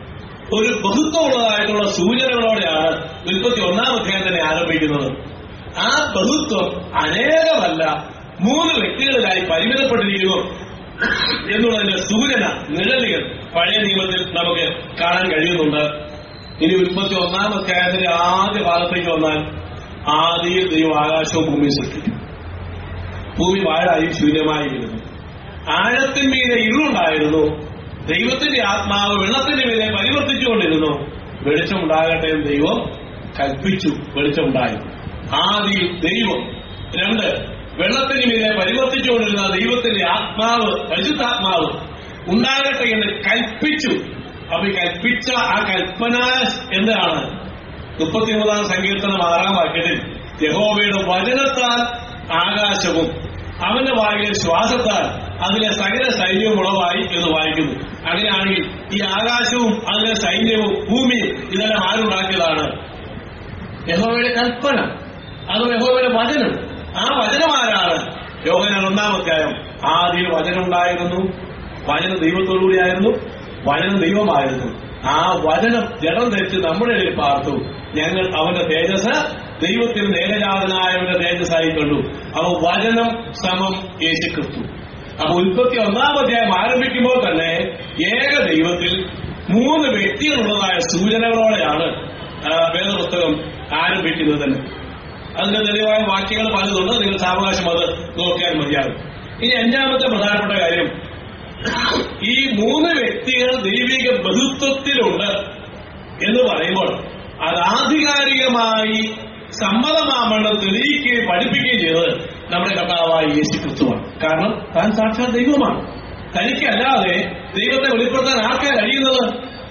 ഒരു ബഹുത്വമുള്ളതായിട്ടുള്ള സൂചനകളോടെയാണ് ഉൽപ്പത്തി ഒന്നാം അധ്യായം തന്നെ ആരംഭിക്കുന്നത് ആ ബഹുത്വം അനേകമല്ല മൂന്ന് വ്യക്തികളിലായി പരിമിതപ്പെട്ടിരിക്കുന്നു എന്നുള്ളതിന്റെ സൂചന നിഴലുകൾ പഴയ നിയമത്തിൽ നമുക്ക് കാണാൻ കഴിയുന്നുണ്ട് ഇനി ഉൽപ്പത്തി ഒന്നാം അധ്യായത്തിന്റെ ആദ്യ ഭാഗത്തേക്ക് വന്നാൽ ആദ്യം ദൈവം ആകാശവും ഭൂമിയും സൃഷ്ടിച്ചു ഭൂമി വാഴായി ശൂന്യമായിരുന്നു ആഴത്തിന്മീതെ ഇരുളുണ്ടായിരുന്നു ദൈവത്തിന്റെ ആത്മാവ് വെള്ളത്തിന്റെ മീതെ പരിവർത്തിച്ചുകൊണ്ടിരുന്നു വെളിച്ചം ഉണ്ടാകട്ടെ എന്ന് ദൈവം കൽപ്പിച്ചു വെളിച്ചമുണ്ടായി ആദ്യം ദൈവം രണ്ട് വെള്ളത്തിന് മീതെ പരിവർത്തിച്ചുകൊണ്ടിരുന്ന ദൈവത്തിന്റെ ആത്മാവ് പരിശുദ്ധാത്മാവ് ഉണ്ടാകട്ടെ എന്ന് കൽപ്പിച്ചു അപ്പൊ ഈ കൽപ്പിച്ച ആ കൽപ്പന എന്താണ് മുപ്പത്തിമൂന്നാം സങ്കീർത്തനം ആറാം വാക്യത്തിൽ യഹോവയുടെ വചനത്താൽ ആകാശവും അവന്റെ വായിലെ ശ്വാസത്താൽ അതിലെ സകല സൈന്യവും ഉളവായി എന്ന് വായിക്കുന്നു അങ്ങനെയാണെങ്കിൽ ഈ ആകാശവും അതിലെ സൈന്യവും ഭൂമിയും ഇതെല്ലാം ആരുണ്ടാക്കിയതാണ് യഹോവയുടെ കൽപ്പന അത് യഹോവയുടെ വചനം ആ വചനം ആരാണ് യോഹനാൻ ഒന്നാമധ്യായം ആദ്യം വചനം ഉണ്ടായിരുന്നു വചനം ദൈവത്തോടുകൂടിയായിരുന്നു വചനം ദൈവമായിരുന്നു ആ വചനം ജഡം ധരിച്ച് നമ്മുടെ ഇടയിൽ പാർത്തു ഞങ്ങൾ അവന്റെ തേജസ് ദൈവത്തിന് നേരജാതനായവന്റെ തേജസ്സായി കണ്ടു അവ വചനം സമം യേശുക്രിസ്തു അപ്പൊ ഉൽപ്പത്തി ഒന്നാം അധ്യായം ആരംഭിക്കുമ്പോൾ തന്നെ ഏക ദൈവത്തിൽ മൂന്ന് വ്യക്തികളുള്ളതായ സൂചനകളോടെയാണ് ആ, വേദപുസ്തകം ആരംഭിക്കുന്നത് തന്നെ അതിന്റെ തെളിവായ വാക്യങ്ങൾ പലതുണ്ട് നിങ്ങൾ സാവകാശം അത് നോക്കിയാൽ മതിയാകും ഇനി അഞ്ചാമത്തെ പ്രധാനപ്പെട്ട കാര്യം ഈ മൂന്ന് വ്യക്തികൾ ദൈവിക ബഹുത്വത്തിലുണ്ട് എന്ന് പറയുമ്പോൾ അത് ആധികാരികമായി സമ്മതമാമണ്ണം തെളിയിക്കുകയും പഠിപ്പിക്കുകയും ചെയ്തത് നമ്മുടെ കർത്താവായ യേശു ക്രിസ്തുവാണ് കാരണം താൻ സാക്ഷാത് ദൈവമാണ് തനിക്കല്ലാതെ ദൈവത്തെ വെളിപ്പെടുത്താൻ ആർക്കാ കഴിയുന്നത്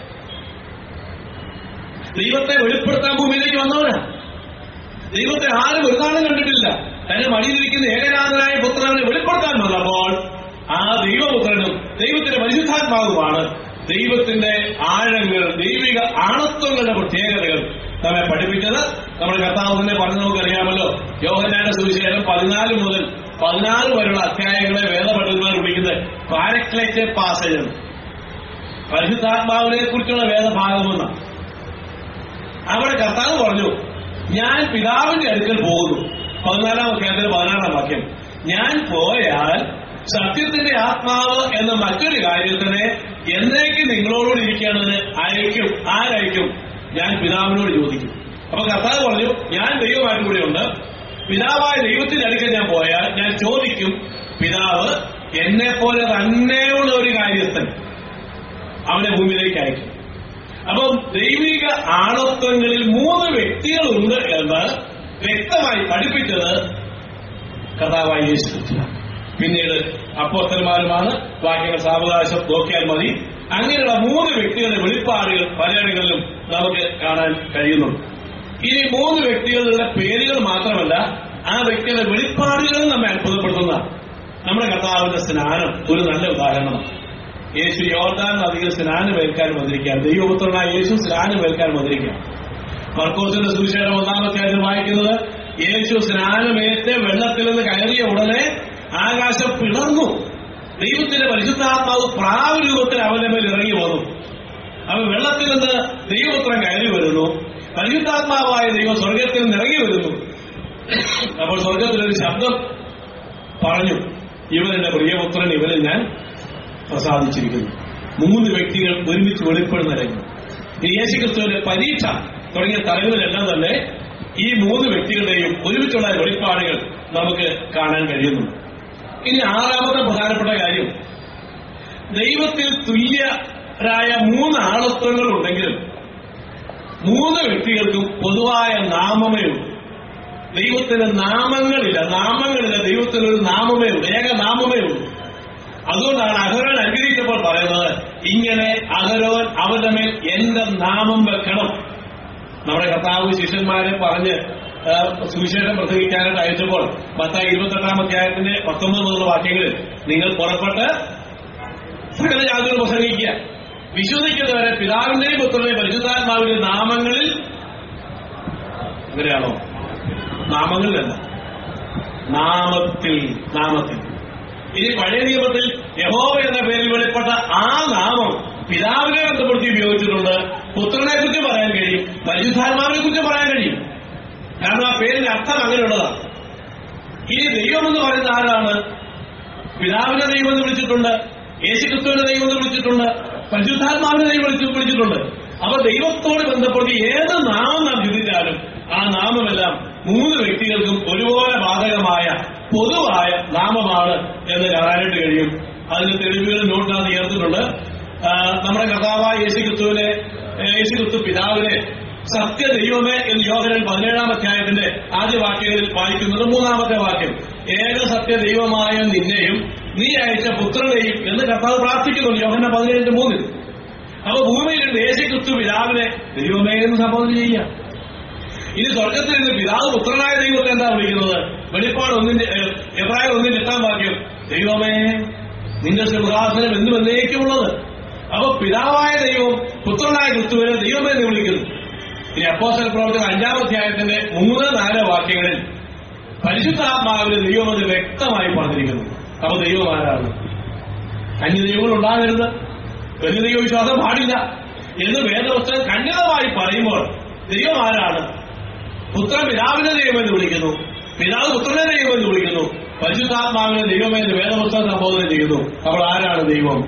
ദൈവത്തെ വെളിപ്പെടുത്താൻ ഭൂമിയിലേക്ക് വന്നവനാണ് ദൈവത്തെ ആരും ഒരു നാളും കണ്ടിട്ടില്ല തന്നെ മടിയിലിരിക്കുന്ന ഏകനാഥനായ പുത്രനെ വെളിപ്പെടുത്താൻ വന്നപ്പോൾ ആ ദൈവപുത്രനും ദൈവത്തിന്റെ പരിശുദ്ധാത്മാവുമാണ് ദൈവത്തിന്റെ ആഴങ്ങൾ ദൈവിക ആണത്വങ്ങളുടെ പ്രത്യേകതകൾ നമ്മെ പഠിപ്പിച്ചത് നമ്മുടെ കർത്താവ് തന്നെ പറഞ്ഞു നമുക്കറിയാമല്ലോ യോഹനാന്റെ സുവിശേഷം പതിനാല് മുതൽ പതിനാറ് വരെയുള്ള അധ്യായങ്ങളെ വേദപണ്ഡിതന്മാർ വിളിക്കുന്നത് പാരക്ലേറ്റഡ് പാസേജ് പരിശുദ്ധാത്മാവിനെ കുറിച്ചുള്ള വേദഭാഗമെന്നാണ് അവിടെ കർത്താവ് പറഞ്ഞു ഞാൻ പിതാവിന്റെ അടുക്കൽ പോകുന്നു പതിനാലാം അധ്യായത്തിൽ പതിനാറാം വാക്യം ഞാൻ പോയാൽ സത്യത്തിന്റെ ആത്മാവ് എന്ന മറ്റൊരു കാര്യത്തിനെ എന്നേക്ക് നിങ്ങളോടുകൂടി ഇരിക്കേണ്ടതിന് അയക്കും ആരയക്കും ഞാൻ പിതാവിനോട് ചോദിക്കും അപ്പൊ കർത്താവ് പറഞ്ഞു ഞാൻ ദൈവമായിട്ട് കൂടെയുണ്ട് പിതാവായ ദൈവത്തിന്റെ അടുക്കൽ ഞാൻ പോയാൽ ഞാൻ ചോദിക്കും പിതാവ് എന്നെ പോലെ തന്നെയുള്ള ഒരു കാര്യസ്ഥൻ അവനെ ഭൂമിയിലേക്ക് അയക്കും അപ്പം ദൈവിക ആണത്വങ്ങളിൽ മൂന്ന് വ്യക്തികളുണ്ട് എന്ന് വ്യക്തമായി പഠിപ്പിച്ചത് കഥാവായ യേശു ക്രിസ്തുവാണ്. പിന്നീട് അപ്പോസ്തന്മാരുമാണ് വാക്യങ്ങൾ സാവകാശം നോക്കിയാൽ മതി അങ്ങനെയുള്ള മൂന്ന് വ്യക്തികളുടെ വെളിപ്പാടുകൾ പലയിടങ്ങളിലും നമുക്ക് കാണാൻ കഴിയുന്നുണ്ട് ഇനി മൂന്ന് വ്യക്തികളുടെ പേരുകൾ മാത്രമല്ല ആ വ്യക്തിയുടെ വെളിപ്പാടുകളും നമ്മെ അത്ഭുതപ്പെടുത്തുന്നതാണ് നമ്മുടെ കർത്താവിന്റെ സ്നാനം ഒരു നല്ല ഉദാഹരണമാണ് യേശു യോർദാൻ നദിയിൽ സ്നാനം ഏൽക്കാൻ വന്നിരിക്കുകയാണ് ദൈവപുത്രനായ യേശു സ്നാനം ഏൽക്കാൻ വന്നിരിക്കുകയാണ് മർക്കോസിന്റെ സുവിശേഷം ഒന്നാമത്തെ ആയിട്ട് വായിക്കുന്നത് യേശു സ്നാനമേറ്റ് വെള്ളത്തിൽ നിന്ന് കയറിയ ഉടനെ ആകാശം പിളർന്നു ദൈവത്തിന്റെ പരിശുദ്ധാത്മാവ് പ്രാവ് രൂപത്തിൽ അവന്റെ മേൽ ഇറങ്ങി വന്നു അവൻ വെള്ളത്തിൽ നിന്ന് ദൈവപുത്രൻ കയറി വരുന്നു പരിശുദ്ധാത്മാവായ ദൈവം സ്വർഗത്തിൽ നിന്ന് ഇറങ്ങി വരുന്നു അപ്പോൾ സ്വർഗത്തിലൊരു ശബ്ദം പറഞ്ഞു ഇവൻ എന്റെ പ്രിയപുത്രൻ ഇവനിൽ ഞാൻ പ്രസാദിച്ചിരിക്കുന്നു മൂന്ന് വ്യക്തികൾ ഒരുമിച്ച് വെളിപ്പെടുന്ന രംഗം ഈ യേശുക്രിസ്തുവിന്റെ പരീക്ഷ തുടങ്ങിയ തലങ്ങളിലെല്ലാം തന്നെ ഈ മൂന്ന് വ്യക്തികളുടെയും ഒരുമിച്ചുള്ള വെളിപ്പാടുകൾ നമുക്ക് കാണാൻ കഴിയുന്നുണ്ട് ഇനി ആറാമത്തെ പ്രധാനപ്പെട്ട കാര്യം ദൈവത്തിൽ തുല്യരായ മൂന്ന് ആളത്വങ്ങൾ ഉണ്ടെങ്കിലും മൂന്ന് വ്യക്തികൾക്കും പൊതുവായ നാമമേ ഉള്ളൂ ദൈവത്തിന് നാമങ്ങളില്ല നാമങ്ങളില്ല ദൈവത്തിന് ഒരു നാമമേ ഉള്ളൂ ഏക നാമമേ ഉള്ളൂ അതുകൊണ്ടാണ് അഹരോൻ അനുഗ്രഹിച്ചപ്പോൾ പറയുന്നത് ഇങ്ങനെ അഹരോൻ അവന്റെ മേൽ എന്റെ നാമം വെക്കണം നമ്മുടെ കർത്താവ് ശിഷ്യന്മാരെ പറഞ്ഞ് ആ, സുവിശേഷം പ്രസംഗിക്കാനായിട്ട് അയച്ചപ്പോൾ പത്താം ഇരുപത്തെട്ടാം അധ്യായത്തിന്റെ പത്തൊമ്പത് മുതലുള്ള വാക്യങ്ങളിൽ നിങ്ങൾ പുറപ്പെട്ട് സകല ജാതികൾ പ്രസംഗിക്കുക വിശ്വസിക്കുന്നവരെ പിതാവിന്റെയും പുത്രന്റെയും പരിശുദ്ധാത്മാവിന്റെ നാമങ്ങളിൽ അങ്ങനെയാണോ നാമങ്ങളിലല്ല നാമത്തിൽ നാമത്തിൽ ഇനി പഴയ നിയമത്തിൽ യഹോവ എന്ന പേരിൽ വെളിപ്പെട്ട ആ നാമം പിതാവിനെ ബന്ധപ്പെടുത്തി ഉപയോഗിച്ചിട്ടുണ്ട് പുത്രനെ കുറിച്ച് പറയാൻ കഴിയും പരിശുദ്ധാത്മാവിനെ കുറിച്ച് പറയാൻ കഴിയും കാരണം ആ പേരിന്റെ അർത്ഥം അങ്ങനെയുള്ളതാണ് ഇനി ദൈവം എന്ന് പറയുന്ന ആരാണ് പിതാവിനെ ദൈവം എന്ന് വിളിച്ചിട്ടുണ്ട് യേശുക്രിസ്തുവിനെ ദൈവം എന്ന് വിളിച്ചിട്ടുണ്ട് പരിശുദ്ധാത്മാവിനെ ദൈവം വിളിച്ച് വിളിച്ചിട്ടുണ്ട് അപ്പൊ ദൈവത്തോട് ബന്ധപ്പെട്ട് ഏത് നാമം നാം ചിന്തിച്ചാലും ആ നാമമെല്ലാം മൂന്ന് വ്യക്തികൾക്കും ഒരുപോലെ ബാധകമായ പൊതുവായ നാമമാണ് എന്ന് കാണാനായിട്ട് കഴിയും അതിന് തെളിവുകൾ നോട്ടിനകത്ത് ചേർത്തിട്ടുണ്ട് ആ, നമ്മുടെ കർത്താവായ യേശുക്രിസ്തുവിനെ യേശുക്രിസ്തു പിതാവിനെ സത്യ ദൈവമേ എന്ന് യോഹനൻ പതിനേഴാം അധ്യായത്തിന്റെ ആദ്യ വാക്യങ്ങളിൽ വായിക്കുന്നത് മൂന്നാമത്തെ വാക്യം ഏക സത്യ ദൈവമായ നിന്നെയും നീ അയച്ച പുത്രനെയും എന്ന് കർത്താവ് പ്രാർത്ഥിക്കുന്നുണ്ട് യോഹന പതിനേഴിന്റെ മൂന്നിൽ അപ്പൊ ഭൂമിയിലുണ്ട് യേശുക്രിസ്തു പിതാവിനെ ദൈവമേ എന്ന് സംബോധന ചെയ്യാം ഇനി സ്വർഗത്തിൽ നിന്ന് പിതാവ് പുത്രനായ ദൈവത്തെ എന്താ വിളിക്കുന്നത് വെളിപ്പാട് ഒന്നിന്റെ ഏഹ്, എബ്രായ ഒന്നിന്റെ എട്ടാം വാക്യം ദൈവമേ നിന്റെ സിംഹാസനം എന്നും എന്നേക്കുമുള്ളത് അപ്പൊ പിതാവായ ദൈവം പുത്രനായ ക്രിസ്തുവിനെ ദൈവമേ എന്ന് വിളിക്കുന്നു ഇനി അപ്പോസ്റ്റൽ പ്രവർത്തനം അഞ്ചാം അധ്യായത്തിന്റെ മൂന്ന് നാല് വാക്യങ്ങളിൽ പരിശുദ്ധാത്മാവിന് ദൈവമെന്ന് വ്യക്തമായി പറഞ്ഞിരിക്കുന്നു അപ്പൊ ദൈവം ആരാണ് അന്യ ദൈവങ്ങൾ ഉണ്ടാകരുത് വലിയ ദൈവവിശ്വാസം പാടില്ല എന്ന് വേദപുസ്തകം ഖണ്ഡിതമായി പറയുമ്പോൾ ദൈവം ആരാണ് പുത്രൻ പിതാവിനെ ദൈവമെന്ന് വിളിക്കുന്നു പിതാവ് പുത്രനെ ദൈവമെന്ന് വിളിക്കുന്നു പരിശുദ്ധാത്മാവിനെ ദൈവമെന്ന് വേദപുസ്തകം സംബോധന ചെയ്യുന്നു അപ്പോൾ ആരാണ് ദൈവം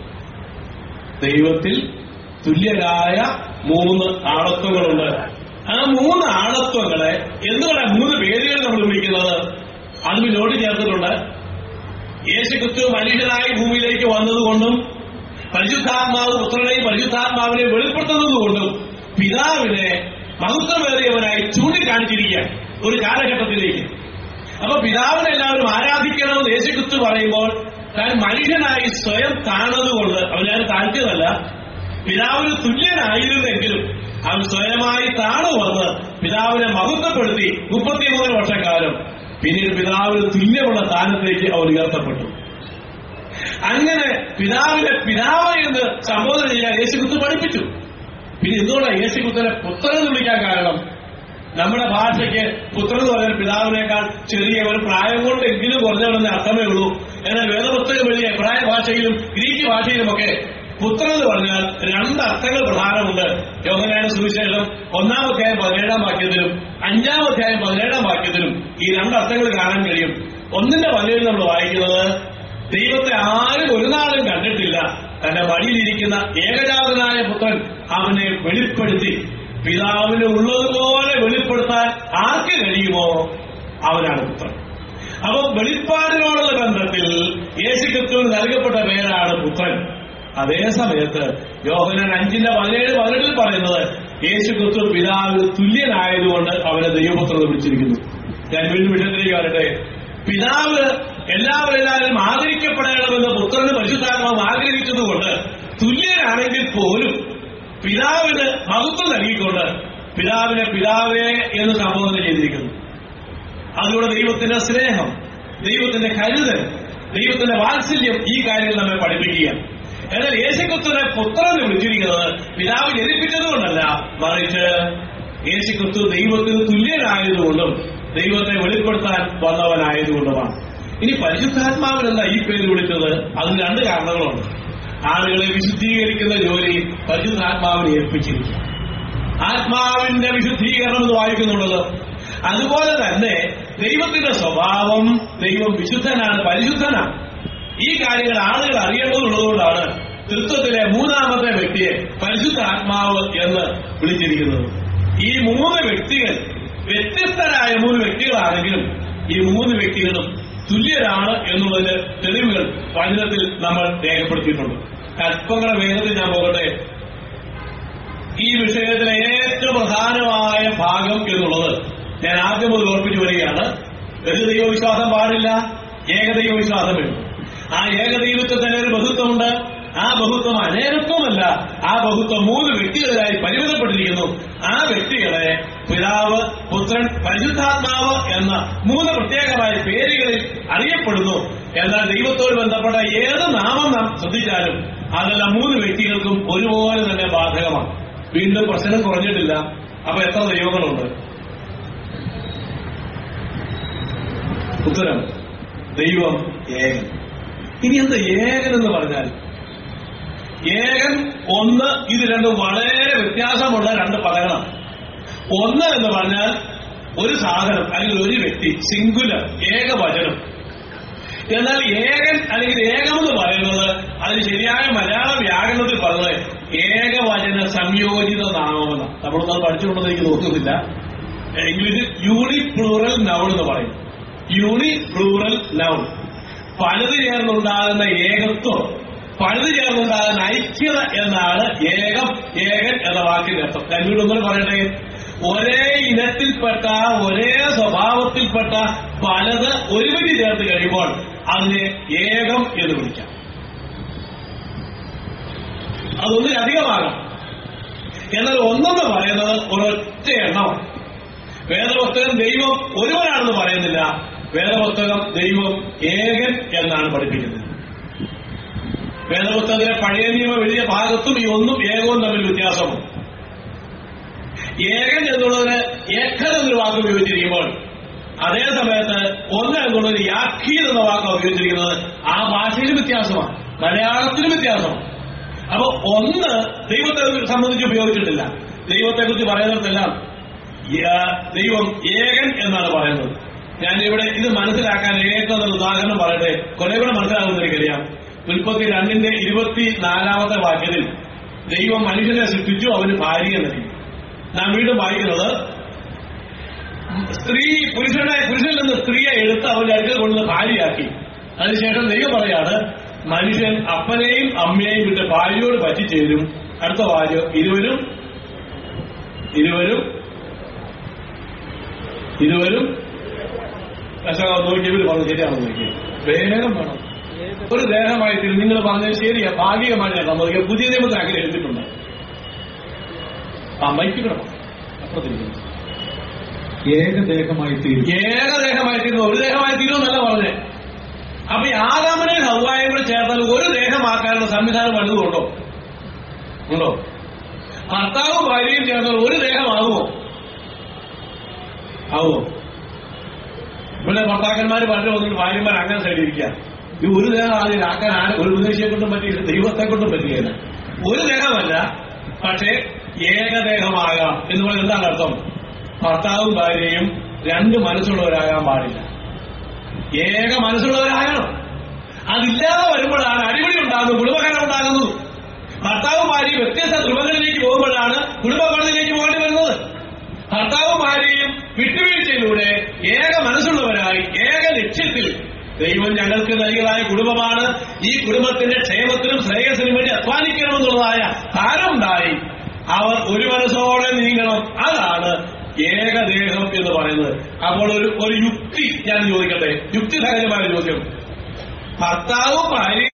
ദൈവത്തിൽ തുല്യരായ മൂന്ന് ആളത്വങ്ങളുണ്ട് ആ മൂന്ന് ആളത്വങ്ങളെ എന്തുകൊണ്ടാണ് മൂന്ന് പേരുകൾ നമ്മൾ വിളിക്കുന്നത് അത് നോട്ട് ചേർത്തിട്ടുണ്ട് യേശു ക്രിസ്തു മനുഷ്യനായി ഭൂമിയിലേക്ക് വന്നതുകൊണ്ടും പരിശുദ്ധാത്മാവ് പുത്രനെയും പരിശുദ്ധാത്മാവിനെ വെളിപ്പെടുത്തുന്നതുകൊണ്ടും പിതാവിനെ മഹത്വമേറിയവനായി ചൂണ്ടിക്കാണിച്ചിരിക്കുകയാണ് ഒരു കാലഘട്ടത്തിലേക്ക് അപ്പൊ പിതാവിനെ എല്ലാവരും ആരാധിക്കണമെന്ന് യേശുക്രിസ്തു പറയുമ്പോൾ താൻ മനുഷ്യനായി സ്വയം താണതുകൊണ്ട് അവൻ താഴ്ത്തിയതല്ല പിതാവിന് തുല്യനായിരുന്നെങ്കിലും അവൻ സ്വയമായി താണു വന്ന് പിതാവിനെ മഹത്വപ്പെടുത്തി മുപ്പത്തിമൂന്ന് വർഷക്കാലം പിന്നീട് പിതാവിന് തുല്യമുള്ള സ്ഥാനത്തേക്ക് അവർ ഉയർത്തപ്പെട്ടു അങ്ങനെ പിതാവിനെ പിതാവ് എന്ന് സംബോധന ചെയ്യാൻ യേശുക്രിസ്തു പഠിപ്പിച്ചു പിന്നെ എന്തുകൊണ്ടാണ് യേശുക്രിസ്തുവിനെ പുത്രൻ എന്ന് വിളിക്കാൻ കാരണം നമ്മുടെ ഭാഷയ്ക്ക് പുത്രൻ എന്ന് പറഞ്ഞാൽ പിതാവിനേക്കാൾ ചെറിയ ഒരു പ്രായം കൊണ്ടെങ്കിലും കുറഞ്ഞവരെന്ന് അർത്ഥമേ ഉള്ളൂ എന്നാൽ വേദപുസ്തകം വഴി എബ്രായ ഭാഷയിലും ഗ്രീക്ക് ഭാഷയിലുമൊക്കെ പുത്രൻ എന്ന് പറഞ്ഞാൽ രണ്ട് അർത്ഥങ്ങൾ പ്രധാനമുണ്ട് യോഹനായ സുവിശേഷം ഒന്നാം അധ്യായം പതിനേഴാം വാക്യത്തിലും അഞ്ചാം അധ്യായം പതിനേഴാം വാക്യത്തിലും ഈ രണ്ട് അർത്ഥങ്ങൾ കാണാൻ കഴിയും ഒന്നിന്റെ പതിനേഴ് നമ്മൾ വായിക്കുന്നത് ദൈവത്തെ ആരും ഒരു നാളും കണ്ടിട്ടില്ല തന്റെ വഴിയിലിരിക്കുന്ന ഏകജാതനായ പുത്രൻ അവനെ വെളിപ്പെടുത്തി പിതാവിന് ഉള്ളതുപോലെ വെളിപ്പെടുത്താൻ ആർക്ക് കഴിയുമോ അവനാണ് പുത്രൻ അപ്പൊ വെളിപ്പാടിനോടുള്ള ബന്ധത്തിൽ യേശുക്രിസ്തുവിന് നൽകപ്പെട്ട പേരാണ് പുത്രൻ അതേ സമയത്ത് യോഹനൻ അഞ്ചിന്റെ പതിനേഴ് പതിനെട്ടിൽ പറയുന്നത് യേശുക്രിസ്തു പിതാവിന് തുല്യനായതുകൊണ്ട് അവനെ ദൈവപുത്രൻ എന്ന് വിളിച്ചിരിക്കുന്നു ഞാൻ വീണ്ടും വിഷയത്തിലേക്ക് വരട്ടെ പിതാവ് എല്ലാവരെല്ലാവരും ആദരിക്കപ്പെടണമെന്ന് പുത്രന് പരിശുദ്ധാത്മാവ് ആഗ്രഹിച്ചതുകൊണ്ട് തുല്യനാണെങ്കിൽ പോലും പിതാവിന് മഹത്വം നൽകിക്കൊണ്ട് പിതാവിനെ പിതാവേ എന്ന് സംബോധന ചെയ്തിരിക്കുന്നു അതിലൂടെ ദൈവത്തിന്റെ സ്നേഹം ദൈവത്തിന്റെ കരുതൽ ദൈവത്തിന്റെ വാത്സല്യം ഈ കാര്യങ്ങൾ നമ്മെ പഠിപ്പിക്കുക എന്നാൽ യേശുക്രിസ്തുവിനെ പുത്രൻ എന്ന് വിളിച്ചിരിക്കുന്നത് പിതാവ് ജനിപ്പിച്ചതുകൊണ്ടല്ല മറിച്ച് യേശുക്രിസ്തു ദൈവത്തിന് തുല്യനായതുകൊണ്ടും ദൈവത്തെ വെളിപ്പെടുത്താൻ വന്നവനായതുകൊണ്ടുമാണ് ഇനി പരിശുദ്ധാത്മാവിനല്ല ഈ പേര് വിളിച്ചത് അതിന് രണ്ട് കാരണങ്ങളുണ്ട് ആളുകളെ വിശുദ്ധീകരിക്കുന്ന ജോലി പരിശുദ്ധാത്മാവിനെ ഏൽപ്പിച്ചിരിക്കുക ആത്മാവിന്റെ വിശുദ്ധീകരണം എന്ന് വായിക്കുന്നുണ്ടല്ലോ അതുപോലെ തന്നെ ദൈവത്തിന്റെ സ്വഭാവം ദൈവം വിശുദ്ധനാണ് പരിശുദ്ധനാണ് ഈ കാര്യങ്ങൾ ആളുകൾ അറിയേണ്ടതുള്ളതുകൊണ്ടാണ് തൃത്വത്തിലെ മൂന്നാമത്തെ വ്യക്തിയെ പരിശുദ്ധ ആത്മാവ് എന്ന് വിളിച്ചിരിക്കുന്നത് ഈ മൂന്ന് വ്യക്തികൾ വ്യത്യസ്തരായ മൂന്ന് വ്യക്തികളാണെങ്കിലും ഈ മൂന്ന് വ്യക്തികളും തുല്യരാണ് എന്നുള്ളതിന് തെളിവുകൾ വചനത്തിൽ നമ്മൾ രേഖപ്പെടുത്തിയിട്ടുണ്ട് അല്പങ്ങളുടെ വേഗത്തിൽ ഞാൻ പോകട്ടെ ഈ വിഷയത്തിലെ ഏറ്റവും പ്രധാനമായ ഭാഗം എന്നുള്ളത് ഞാൻ ആദ്യം മുതൽ ഓർപ്പിച്ചു വരികയാണ് ഒരു ദൈവവിശ്വാസം പാടില്ല ഏകദൈവ വിശ്വാസം വേണം ആ ഏകദൈവത്തിൽ തന്നെ ഒരു ബഹുത്വമുണ്ട് ആ ബഹുത്വം അനേകത്വമല്ല ആ ബഹുത്വം മൂന്ന് വ്യക്തികളിലായി പരിമിതപ്പെട്ടിരിക്കുന്നു ആ വ്യക്തികളെ പിതാവ് പുത്രൻ പരിശുദ്ധാത്മാവ് എന്ന മൂന്ന് പ്രത്യേകമായ പേരുകളിൽ അറിയപ്പെടുന്നു എന്നാൽ ദൈവത്തോട് ബന്ധപ്പെട്ട ഏത് നാമം നാം ശ്രദ്ധിച്ചാലും അതെല്ലാം മൂന്ന് വ്യക്തികൾക്കും ഒരുപോലെ തന്നെ ബാധകമാണ് വീണ്ടും പ്രശ്നം കുറഞ്ഞിട്ടില്ല അപ്പൊ എത്ര ദൈവങ്ങളുണ്ട് ഉത്തരം ദൈവം ഏകൻ ഇനി എന്താ ഏകൻ എന്ന് പറഞ്ഞാൽ ഏകൻ ഒന്ന് ഇത് രണ്ടും വളരെ വ്യത്യാസമുള്ള രണ്ട് പദങ്ങളാണ് ഒന്ന് എന്ന് പറഞ്ഞാൽ ഒരു സാധനം അല്ലെങ്കിൽ ഒരു വ്യക്തി സിംഗുലർ ഏകവചനം എന്നാൽ ഏകൻ അല്ലെങ്കിൽ ഏകമെന്ന് പറയുന്നത് അതിന് ശരിയായ മലയാള വ്യാകരണത്തിൽ പറഞ്ഞത് ഏകവചന സംയോജിത നാമമെന്ന് നമ്മളൊന്നും അത് പഠിച്ചിട്ടുണ്ടെന്ന് എനിക്ക് തോന്നുന്നില്ല ഇംഗ്ലീഷിൽ യൂണി പ്ലൂറൽ നൗൺ എന്ന് പറയും യൂണി പ്ലൂറൽ നൗൺ പലത് ചേർന്നുണ്ടാകുന്ന ഏകത്വം പലത് ചേർന്നുണ്ടാകുന്ന ഐക്യത എന്നാണ് ഏകം ഏകൻ എന്ന വാക്കിന്റെ അർത്ഥം ഞാൻ വീണ്ടും ഒന്നുകൂടെ പറയട്ടെ ഒരേ ഇനത്തിൽപ്പെട്ട ഒരേ സ്വഭാവത്തിൽപ്പെട്ട പലത് ഒരുമിച്ച് ചേർത്ത് കഴിയുമ്പോൾ അതിനെ ഏകം എന്ന് വിളിക്കാം അതൊന്നിലധികമാകാം എന്നാൽ ഒന്നെന്ന് പറയുന്നത് ഒരൊറ്റ എണ്ണമാണ് വേദപുസ്തകം ദൈവം ഒരുവനാണെന്ന് പറയുന്നില്ല വേദപുസ്തകം ദൈവം ഏകൻ എന്നാണ് പഠിപ്പിക്കുന്നത് വേദപുസ്തകത്തിലെ പഴയ നിയമം എഴുതിയ ഭാഗത്തും ഈ ഒന്നും ഏകവും തമ്മിൽ വ്യത്യാസമുണ്ട് ഏകൻ എന്നുള്ളതിന് ഏക്കൻ എന്നൊരു വാക്ക് ഉപയോഗിച്ചിരിക്കുമ്പോൾ അതേ സമയത്ത് ഒന്ന് എന്നുള്ളത് യാഖീൻ എന്ന വാക്ക് ഉപയോഗിച്ചിരിക്കുന്നത് ആ ഭാഷയിലും വ്യത്യാസമാണ് മലയാളത്തിലും വ്യത്യാസമാണ് അപ്പൊ ഒന്ന് ദൈവത്തെ സംബന്ധിച്ച് ഉപയോഗിച്ചിട്ടില്ല ദൈവത്തെക്കുറിച്ച് പറയുന്നിടത്തെല്ലാം യ- ദൈവം ഏകൻ എന്നാണ് പറയുന്നത് ഞാൻ ഇവിടെ ഇത് മനസ്സിലാക്കാൻ ഏറ്റവും ഉദാഹരണം പറയട്ടെ കുറെ കൂടെ മനസ്സിലാകുന്ന എനിക്കറിയാം ഉൽപ്പത്തി രണ്ടിന്റെ ഇരുപത്തിനാലാമത്തെ വാക്യത്തിൽ ദൈവം മനുഷ്യനെ സൃഷ്ടിച്ചു അവന് ഭാര്യയെ നൽകി നാം വീണ്ടും വായിക്കുന്നത് സ്ത്രീ പുരുഷനെ പുരുഷനിൽ നിന്ന് സ്ത്രീയെ എടുത്ത് അവന്റെ അടുക്കൽ കൊണ്ടുവന്ന് ഭാര്യയാക്കി അതിനുശേഷം ദൈവം പറയാണ് മനുഷ്യൻ അപ്പനെയും അമ്മയെയും വിട്ട് ഭാര്യയോട് പറ്റിച്ചേരും അടുത്ത ഭാര്യ ഇരുവരും ഇരുവരും ഇരുവരും നോക്കി ഇവര് പറഞ്ഞു ശരിയാണെന്ന് നോക്കി വേഗം വേണം ഒരു ദേഹമായി തീരും നിങ്ങൾ പറഞ്ഞത് ശരിയാ ഭാഗികമായി ഞാൻ സമ്മതിക്കാം പുതിയ നിയമത്തിൽ അങ്ങനെ എഴുതിയിട്ടുണ്ട് ആ മൈക്ക് കിടണം അപ്പുറത്തിരിക്കുന്നു ഏകദേഹമായി തീരും ഏകദേഹമായി തീരുന്നു ഒരു ദേഹമായി തീരുമെന്നല്ല പറഞ്ഞേ അപ്പൊ ഈ ആദാമനെ ഹവായും കൂടെ ചേർത്താൽ ഒരു ദേഹമാക്കാനുള്ള സംവിധാനം വലുതുണ്ടോ ഉണ്ടോ ഭർത്താവും ഭാര്യയും ചേർന്നാൽ ഒരു ദേഹമാകുമോ ആകുമോ ഇവിടെ ഭർത്താക്കന്മാർ പലരും വന്നിട്ട് ഭാര്യമാർ അങ്ങനെ സൈഡിരിക്കുക ഈ ഒരു ദേഹം ആദ്യം ആക്കാൻ ആരും ഒരു ഉപദേശിയെ കൊണ്ടും പറ്റിയില്ല ദൈവത്തെ കൊണ്ടും പറ്റുകയില്ല ഒരു ദേഹമല്ല പക്ഷേ ഏകദേഹമാകാം എന്ന് പറയുന്നത് എന്താണ് അർത്ഥം ഭർത്താവും ഭാര്യയും രണ്ട് മനസ്സുള്ളവരാകാൻ പാടില്ല ഏക മനസ്സുള്ളവരാകണം അതില്ലാതെ വരുമ്പോഴാണ് അടിപിടി ഉണ്ടാകുന്നത് കുടുംബകലം ഉണ്ടാകുന്നത് ഭർത്താവും ഭാര്യയും വ്യത്യസ്ത ധ്രുവങ്ങളിലേക്ക് പോകുമ്പോഴാണ് കുടുംബകോടതിയിലേക്ക് പോകേണ്ടി വരുന്നത് ഭർത്താവും ഭാര്യയും വിട്ടുവീഴ്ചയിലൂടെ ഏക മനസ്സുള്ളവരായി ഏക ലക്ഷ്യത്തിൽ ദൈവം ഞങ്ങൾക്ക് നൽകിയതായ കുടുംബമാണ് ഈ കുടുംബത്തിന്റെ ക്ഷേമത്തിനും ശ്രേയസിനും വേണ്ടി അധ്വാനിക്കണമെന്നുള്ളതായ ധാരമുണ്ടായി അവർ ഒരു മനസ്സോടെ നീങ്ങണം അതാണ് ഏകദേഹം എന്ന് പറയുന്നത് അപ്പോൾ ഒരു ഒരു യുക്തി ഞാൻ ചോദിക്കട്ടെ യുക്തിസഹജമായ ഒരു ചോദ്യം ഭർത്താവും ഭാര്യയും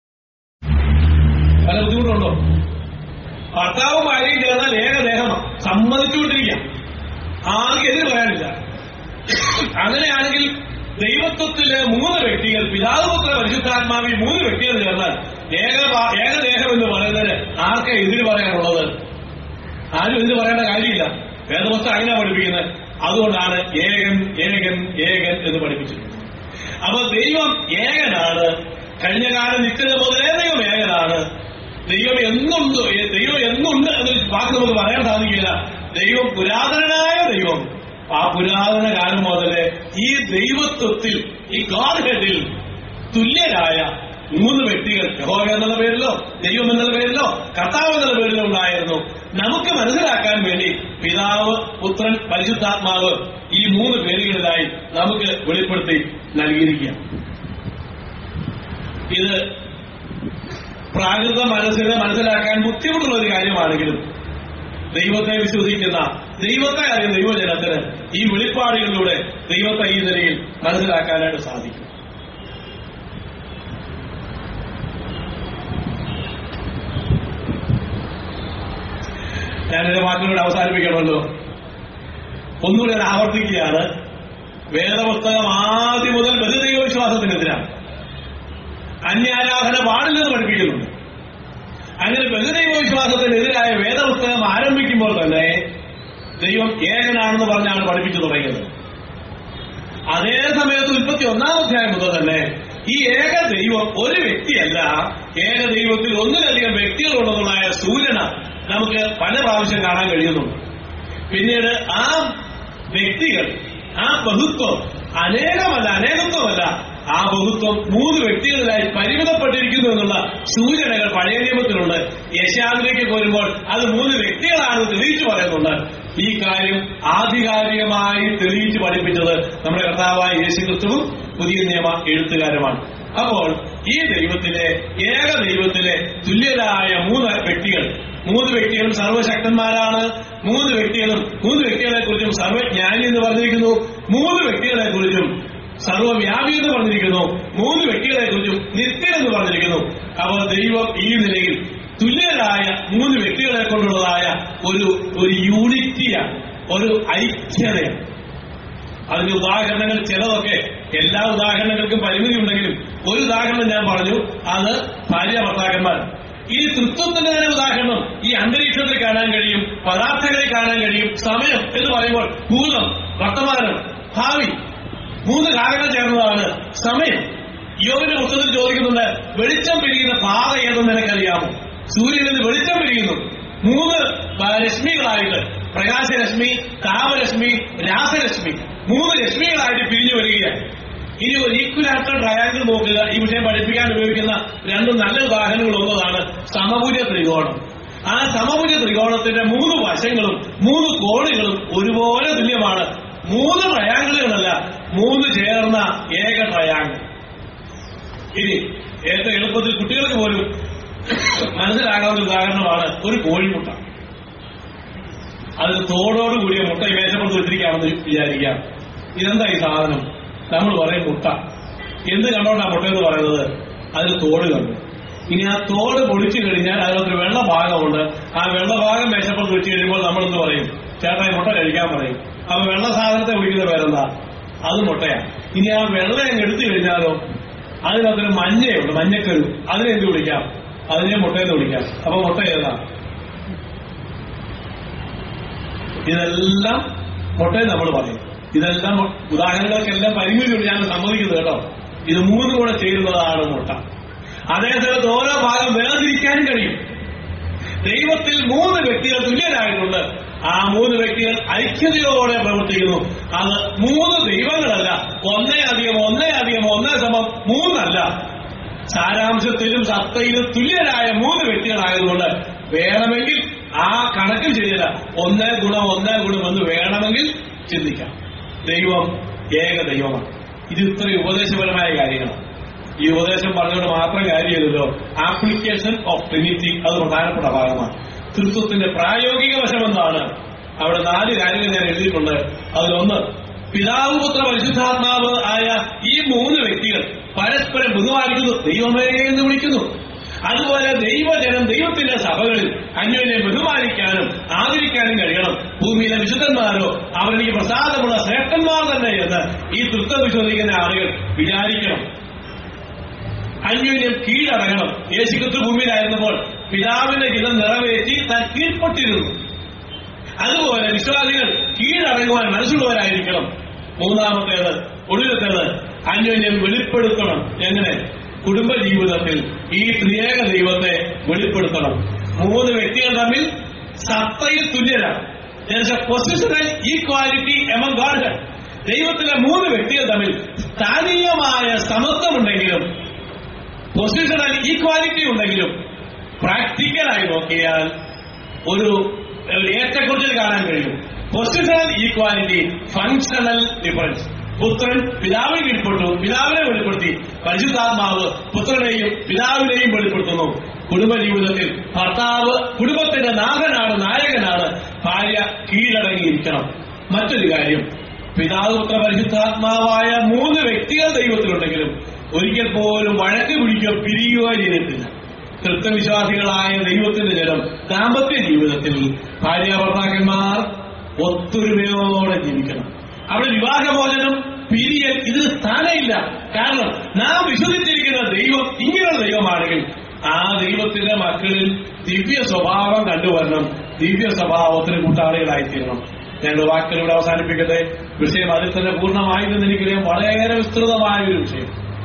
പല ബുദ്ധിമുട്ടുണ്ടോ ഭർത്താവും ഭാര്യയും ചേർന്നാൽ ഏകദേഹമാണ് സമ്മതിച്ചുകൊണ്ടിരിക്കാം ആർക്കും എതിര് പറയാനില്ല അങ്ങനെയാണെങ്കിൽ ദൈവത്വത്തിലെ മൂന്ന് വ്യക്തികൾ പിതാവ് പുത്ര പരിശുദ്ധാത്മാവിൽ മൂന്ന് വ്യക്തികൾ ചേർന്നാൽ ഏക ഏകദേഹം എന്ന് പറയുന്നതിന് ആർക്കെ എതിര് പറയാനുള്ളത് ആരും എതിര് പറയേണ്ട കാര്യമില്ല വേദവസ്തു അങ്ങനെ പഠിപ്പിക്കുന്നത് അതുകൊണ്ടാണ് ഏകൻ ഏകൻ ഏകൻ എന്ന് പഠിപ്പിച്ചിട്ടുള്ളത് അപ്പൊ ദൈവം ഏകനാണ് കഴിഞ്ഞ കാലം നിത്യത മുതലേ ദൈവം ഏകനാണ് ദൈവം എന്നുണ്ട് ദൈവം എന്നുണ്ട് എന്ന് വാക്ക് നമുക്ക് പറയാൻ സാധിക്കില്ല ദൈവം പുരാതനനായ ദൈവം ആ പുരാതന കാലം മുതലേ ഈ ദൈവത്വത്തിൽ ഈ ഗാഡ്ഹെഡിൽ തുല്യരായ മൂന്ന് വ്യക്തികൾ യഹോവ എന്നുള്ള പേരിലോ ദൈവം എന്നുള്ള പേരിലോ കർത്താവ് എന്നുള്ള പേരിലോ ഉണ്ടായിരുന്നു നമുക്ക് മനസ്സിലാക്കാൻ വേണ്ടി പിതാവ് പുത്രൻ പരിശുദ്ധാത്മാവ് ഈ മൂന്ന് പേരുകളിലായി നമുക്ക് വെളിപ്പെടുത്തി നൽകിയിരിക്കുക ഇത് പ്രാകൃത മനസ്സിനെ മനസ്സിലാക്കാൻ ബുദ്ധിമുട്ടുള്ള ഒരു കാര്യമാണെങ്കിലും ദൈവത്തെ വിശ്വസിക്കുന്ന ദൈവത്തെ അറിയുന്ന ദൈവജനത്തിന് ഈ വെളിപ്പാടുകളിലൂടെ ദൈവത്തെ ഈ നിലയിൽ മനസ്സിലാക്കാനായിട്ട് സാധിക്കും ഞാനെന്റെ വാക്കുകളോട് അവസാനിപ്പിക്കണമല്ലോ ഒന്നുകൂടി ഞാൻ ആവർത്തിക്കുകയാണ് വേദപുസ്തകം ആദ്യം മുതൽ ബഹുദൈവ വിശ്വാസത്തിനെതിരാണ് അന്യാരാധന പാടില്ലെന്ന് പഠിപ്പിക്കുന്നുണ്ട് അങ്ങനെ ബഹുദൈവ വിശ്വാസത്തിനെതിരായ വേദപുസ്തകം ആരംഭിക്കുമ്പോൾ തന്നെ ദൈവം ഏകനാണെന്ന് പറഞ്ഞാണ് പഠിപ്പിച്ചു തുടങ്ങിയത് അതേ സമയത്ത് ഉൽപ്പത്തി ഒന്നാം അധ്യായം മുതൽ തന്നെ ഈ ഏക ദൈവം ഒരു വ്യക്തിയല്ല ഏക ദൈവത്തിൽ ഒന്നിലധികം വ്യക്തികളുള്ളതുള്ള സൂചന നമുക്ക് പല പ്രാവശ്യം കാണാൻ കഴിയുന്നുണ്ട് പിന്നീട് ആ വ്യക്തികൾ ആ ബഹുത്വം അനേകമല്ല അനേകത്വമല്ല ആ ബഹുത്വം മൂന്ന് വ്യക്തികളിലായി പരിമിതപ്പെട്ടിരിക്കുന്നു എന്നുള്ള സൂചനകൾ പഴയ നിയമത്തിലുണ്ട് യശാദിലേക്ക് വരുമ്പോൾ അത് മൂന്ന് വ്യക്തികളാണെന്ന് തെളിയിച്ചു പറയുന്നുണ്ട് ഈ കാര്യം ആധികാരികമായി തെളിയിച്ച് പഠിപ്പിച്ചത് നമ്മുടെ കർത്താവായ യേശു ക്രിസ്തുവും പുതിയ നിയമ എഴുത്തുകാരുമാണ് അപ്പോൾ ഈ ദൈവത്തിലെ ഏക ദൈവത്തിലെ തുല്യരായ മൂന്ന് വ്യക്തികൾ മൂന്ന് വ്യക്തികളും സർവശക്തന്മാരാണ് മൂന്ന് വ്യക്തികളും മൂന്ന് വ്യക്തികളെ കുറിച്ചും സർവജ്ഞാനി എന്ന് പറഞ്ഞിരിക്കുന്നു മൂന്ന് വ്യക്തികളെ കുറിച്ചും സർവവ്യാപി എന്ന് പറഞ്ഞിരിക്കുന്നു മൂന്ന് വ്യക്തികളെ കുറിച്ചും നിത്യൻ എന്ന് പറഞ്ഞിരിക്കുന്നു അവർ ദൈവം ഈ നിലയിൽ തുല്യരായ മൂന്ന് വ്യക്തികളെ കൊണ്ടുള്ളതായ ഒരു ഒരു യൂണിറ്റിയാണ് ഒരു ഐക്യതയാണ് അതിന്റെ ഉദാഹരണങ്ങൾ ചിലതൊക്കെ എല്ലാ ഉദാഹരണങ്ങൾക്കും പരിമിതി ഉണ്ടെങ്കിലും ഒരു ഉദാഹരണം ഞാൻ പറഞ്ഞു അത് ഭാര്യ ഭർത്താക്കന്മാർ ഈ തൃത്വത്തിന്റെ തന്നെ ഉദാഹരണം ഈ അന്തരീക്ഷത്തിൽ കാണാൻ കഴിയും പദാർത്ഥങ്ങളിൽ കാണാൻ കഴിയും സമയം എന്ന് പറയുമ്പോൾ ഭൂതം വർത്തമാനം ഭാവി മൂന്ന് കാരണം ചേർന്നതാണ് സമയം യോവിന്റെ പുസ്തകത്തിൽ ചോദിക്കുന്നുണ്ട് വെളിച്ചം പിരിയുന്ന പാത ഏതെന്ന് നിനക്കറിയാമോ സൂര്യനിൽ നിന്ന് വെളിച്ചം പിരിയുന്നു മൂന്ന് രശ്മികളായിട്ട് പ്രകാശരശ്മി താപരശ്മി രാസരശ്മി മൂന്ന് രശ്മികളായിട്ട് പിരിഞ്ഞു വരികയാണ് ഇനി ഒരു ഈക്വലാറ്റർ ട്രയാങ്കിൾ നോക്കുക ഈ വിഷയം പഠിപ്പിക്കാൻ ഉപയോഗിക്കുന്ന രണ്ട് നല്ല ഉദാഹരണങ്ങൾ ഒന്നതാണ് സമഭുജ ത്രികോണം ആ സമഭുജ ത്രികോണത്തിന്റെ മൂന്ന് വശങ്ങളും മൂന്ന് കോണുകളും ഒരുപോലെ തുല്യമാണ് മൂന്ന് ട്രയാങ്കിളുകളല്ല മൂന്ന് ചേർന്ന ഏക ട്രയാങ്കിൾ ഇനി ഏറ്റവും എളുപ്പത്തിൽ കുട്ടികൾക്ക് പോലും മനസ്സിലാകാവുന്ന ഉദാഹരണമാണ് ഒരു കോഴിമുട്ട അതിന് തോടോട് കൂടിയ മുട്ട ഈ മേശപ്പുറത്ത് വെച്ചിരിക്കുകയാണെന്ന് വിചാരിക്കാം ഇതെന്താ ഈ സാധനം നമ്മൾ പറയും മുട്ട എന്ത് കണ്ടോണ്ടാ മുട്ട എന്ന് പറയുന്നത് അതിന് തോട് കണ്ടു ഇനി ആ തോട് പൊളിച്ചു കഴിഞ്ഞാൽ അതിനകത്തൊരു വെള്ള ഭാഗമുണ്ട് ആ വെള്ള ഭാഗം മേശപ്പുറത്ത് വെച്ച് കഴിയുമ്പോൾ നമ്മൾ എന്ത് പറയും ചേട്ടാ ഈ മുട്ട കഴിക്കാൻ പറയും അപ്പൊ വെള്ള സാധനത്തെ വിളിക്കുന്ന പേരെന്താ അത് മുട്ടയാണ് ഇനി ആ വെള്ള അങ്ങ് എടുത്തു കഴിഞ്ഞാലോ അതിനകത്തൊരു മഞ്ഞയുണ്ട് മഞ്ഞക്കരു അതിനെ എന്ത് വിളിക്കാം അതിനെ മുട്ടയെന്ന് വിളിക്കാം അപ്പൊ മുട്ട ഏതാ ഇതെല്ലാം മുട്ടയെ നമ്മൾ പറയും ഇതെല്ലാം ഉദാഹരണങ്ങൾക്കെല്ലാം പരിമിതിയുണ്ട് ഞാൻ സമ്മതിക്കുന്നത് കേട്ടോ ഇത് മൂന്നും കൂടെ ചേരുന്നതാണ് മുട്ട അതേസമയത്ത് ഓരോ ഭാഗം വേർതിരിക്കാനും കഴിയും ദൈവത്തിൽ മൂന്ന് വ്യക്തികൾ തുല്യരായിട്ടുണ്ട് ആ മൂന്ന് വ്യക്തികൾ ഐക്യതയോടെ പ്രവർത്തിക്കുന്നു അത് മൂന്ന് ദൈവങ്ങളല്ല ഒന്നേ അധികം ഒന്നേ അധികം ഒന്നേ സമം മൂന്നല്ല സാരാംശത്തിലും സത്തയിലും തുല്യരായ മൂന്ന് വ്യക്തികളായതുകൊണ്ട് വേണമെങ്കിൽ ആ കണക്കിൽ ചെയ്തില്ല ഒന്നേ ഗുണം ഒന്നേ ഗുണം എന്ന് വേണമെങ്കിൽ ചിന്തിക്കാം ദൈവം ഏക ദൈവമാണ് ഇത് ഇത്രയും ഉപദേശപരമായ കാര്യങ്ങളാണ് ഈ ഉപദേശം പറഞ്ഞുകൊണ്ട് മാത്രം കാര്യമില്ലല്ലോ ആപ്ലിക്കേഷൻ ഓഫ് ട്രിനിറ്റി അത് പ്രധാനപ്പെട്ട ഭാഗമാണ് തൃത്വത്തിന്റെ പ്രായോഗിക വശം എന്താണ് അവിടെ നാല് കാര്യങ്ങൾ ഞാൻ എഴുതിയിട്ടുണ്ട് അതിലൊന്ന് പിതാവ് പുത്ര പരിശുദ്ധാത്മാവ് ആയ ഈ മൂന്ന് വ്യക്തികൾ പരസ്പരം ബഹുമാനിക്കുന്നു ദൈവമേ എന്ന് വിളിക്കുന്നു അതുപോലെ ദൈവജനം ദൈവത്തിന്റെ സഭകളിൽ അന്യോന്യം ബഹുമാനിക്കാനും ആദരിക്കാനും കഴിയണം ഭൂമിയിലെ വിശുദ്ധന്മാരോ അവർക്ക് പ്രസാദമുള്ള ശ്രേഷ്ഠന്മാർ തന്നെ എന്ന് ഈ തൃത്വം വിശ്വസിക്കുന്ന ആളുകൾ വിചാരിക്കണം അന്യോന്യം കീഴടങ്ങണം യേശുക്രിസ്തു ഭൂമിയിലായിരുന്നപ്പോൾ പിതാവിന്റെ ഹിതം നിറവേറ്റി താൻ കീഴ്പ്പെട്ടിരുന്നു അതുപോലെ വിശ്വാസികൾ കീഴടങ്ങുവാൻ മനസ്സുള്ളവരായിരിക്കണം മൂന്നാമത്തേത് ഒടുവിലത്തേത് അന്യോന്യം വെളിപ്പെടുത്തണം എങ്ങനെ കുടുംബ ജീവിതത്തിൽ ഈ ത്രിയേക ദൈവത്തെ വെളിപ്പെടുത്തണം മൂന്ന് വ്യക്തികൾ തമ്മിൽ സത്തയിൽ തുല്യരാണ് പൊസിഷണൽ ഈക്വാലിറ്റി എമം ഗാഡ് ദൈവത്തിലെ മൂന്ന് വ്യക്തികൾ തമ്മിൽ സ്ഥാനീയമായ സമത്വമുണ്ടെങ്കിലും പൊസിഷണൽ ഈക്വാലിറ്റി ഉണ്ടെങ്കിലും പ്രാക്ടിക്കലായി നോക്കിയാൽ ഒരു ഏറ്റക്കുറിച്ചിൽ കാണാൻ കഴിയും പൊസിഷണൽ ഈക്വാലിറ്റി ഫങ്ഷണൽ ഡിഫറൻസ് പുത്രൻ പിതാവിനെ കീഴ്പ്പെട്ടു പിതാവിനെ വെളിപ്പെടുത്തി പരിശുദ്ധാത്മാവ് പുത്രനെയും പിതാവിനെയും വെളിപ്പെടുത്തുന്നു കുടുംബജീവിതത്തിൽ ഭർത്താവ് കുടുംബത്തിന്റെ നാഥനാണ് നായകനാണ് ഭാര്യ കീഴടങ്ങിയിരിക്കണം മറ്റൊരു കാര്യം പിതാവ് പുത്ര പരിശുദ്ധാത്മാവായ മൂന്ന് വ്യക്തികൾ ദൈവത്തിലുണ്ടെങ്കിലും ഒരിക്കൽ പോലും വഴക്ക് പിടിക്കുകയോ പിരിയുകയോ ചെയ്തിട്ടില്ല കൃത്യവിശ്വാസികളായ ദൈവത്തിന്റെ ജനം ദാമ്പത്യ ജീവിതത്തിൽ ഭാര്യ ഭർത്താക്കന്മാർ ഒത്തൊരുമയോടെ ജീവിക്കണം അവിടെ വിവാഹമോചനം പിരിയൽ ഇതിന് സ്ഥാനമില്ല കാരണം നാം വിശ്വസിച്ചിരിക്കുന്ന ദൈവം ഇങ്ങനെയുള്ള ദൈവമാണെങ്കിൽ ആ ദൈവത്തിന്റെ മക്കളിൽ ദിവ്യ സ്വഭാവം കണ്ടുവരണം ദിവ്യ സ്വഭാവത്തിന് കൂട്ടാളികളായിത്തീരണം ഞാൻ വാക്കുകളിലൂടെ അവസാനിപ്പിക്കട്ടെ വിഷയം അതിൽ തന്നെ പൂർണ്ണമായിരുന്നെനിക്കറിയാം വളരെ വിസ്തൃതമായ ഒരു വിഷയം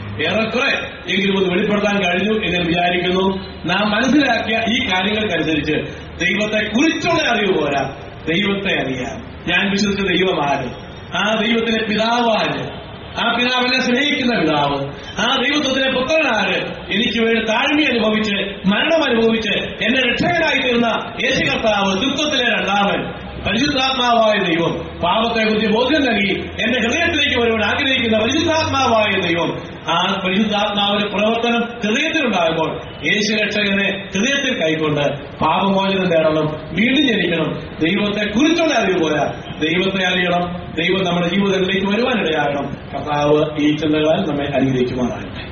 ഏറെക്കുറെ എങ്കിലും ഒന്ന് വെളിപ്പെടുത്താൻ കഴിഞ്ഞു എന്ന് ഞാൻ വിചാരിക്കുന്നു നാം മനസ്സിലാക്കിയ ഈ കാര്യങ്ങൾക്കനുസരിച്ച് ദൈവത്തെ കുറിച്ചുള്ള അറിവ് പോരാ ദൈവത്തെ അറിയാം ഞാൻ വിശ്വസിച്ച ദൈവമാര് ആ ദൈവത്തിന്റെ പിതാവാര് ആ പിതാവിനെ സ്നേഹിക്കുന്ന പിതാവ് ആ ദൈവത്വത്തിലെ പുത്രനാര് എനിക്ക് വേണ്ടി താഴ്മ അനുഭവിച്ച് മരണം അനുഭവിച്ച് എന്നെ രക്ഷകനായി തീർന്ന യേശു കർത്താവ് തൃത്വത്തിലെ രണ്ടാമൻ പരിശുദ്ധാത്മാവായ ദൈവം പാപത്തെ കുറിച്ച് ബോധ്യം നൽകി എന്റെ ഹൃദയത്തിലേക്ക് വരുവാൻ ആഗ്രഹിക്കുന്ന പരിശുദ്ധാത്മാവായ ദൈവം ആ പരിശുദ്ധാത്മാവിന്റെ പ്രവർത്തനം ഹൃദയത്തിലുണ്ടാകുമ്പോൾ യേശു രക്ഷകനെ ഹൃദയത്തിൽ കൈക്കൊണ്ട് പാപമോചനം നേടണം വീണ്ടും ജനിക്കണം ദൈവത്തെ കുറിച്ചുള്ള അറിവ് പോരാ ദൈവത്തെ അറിയണം ദൈവം നമ്മുടെ ജീവിതങ്ങളിലേക്ക് വരുവാനിടയാകണം കർത്താവ് ഈ ചിന്തകളാൽ നമ്മെ അനുഗ്രഹിക്കുമാറാകട്ടെ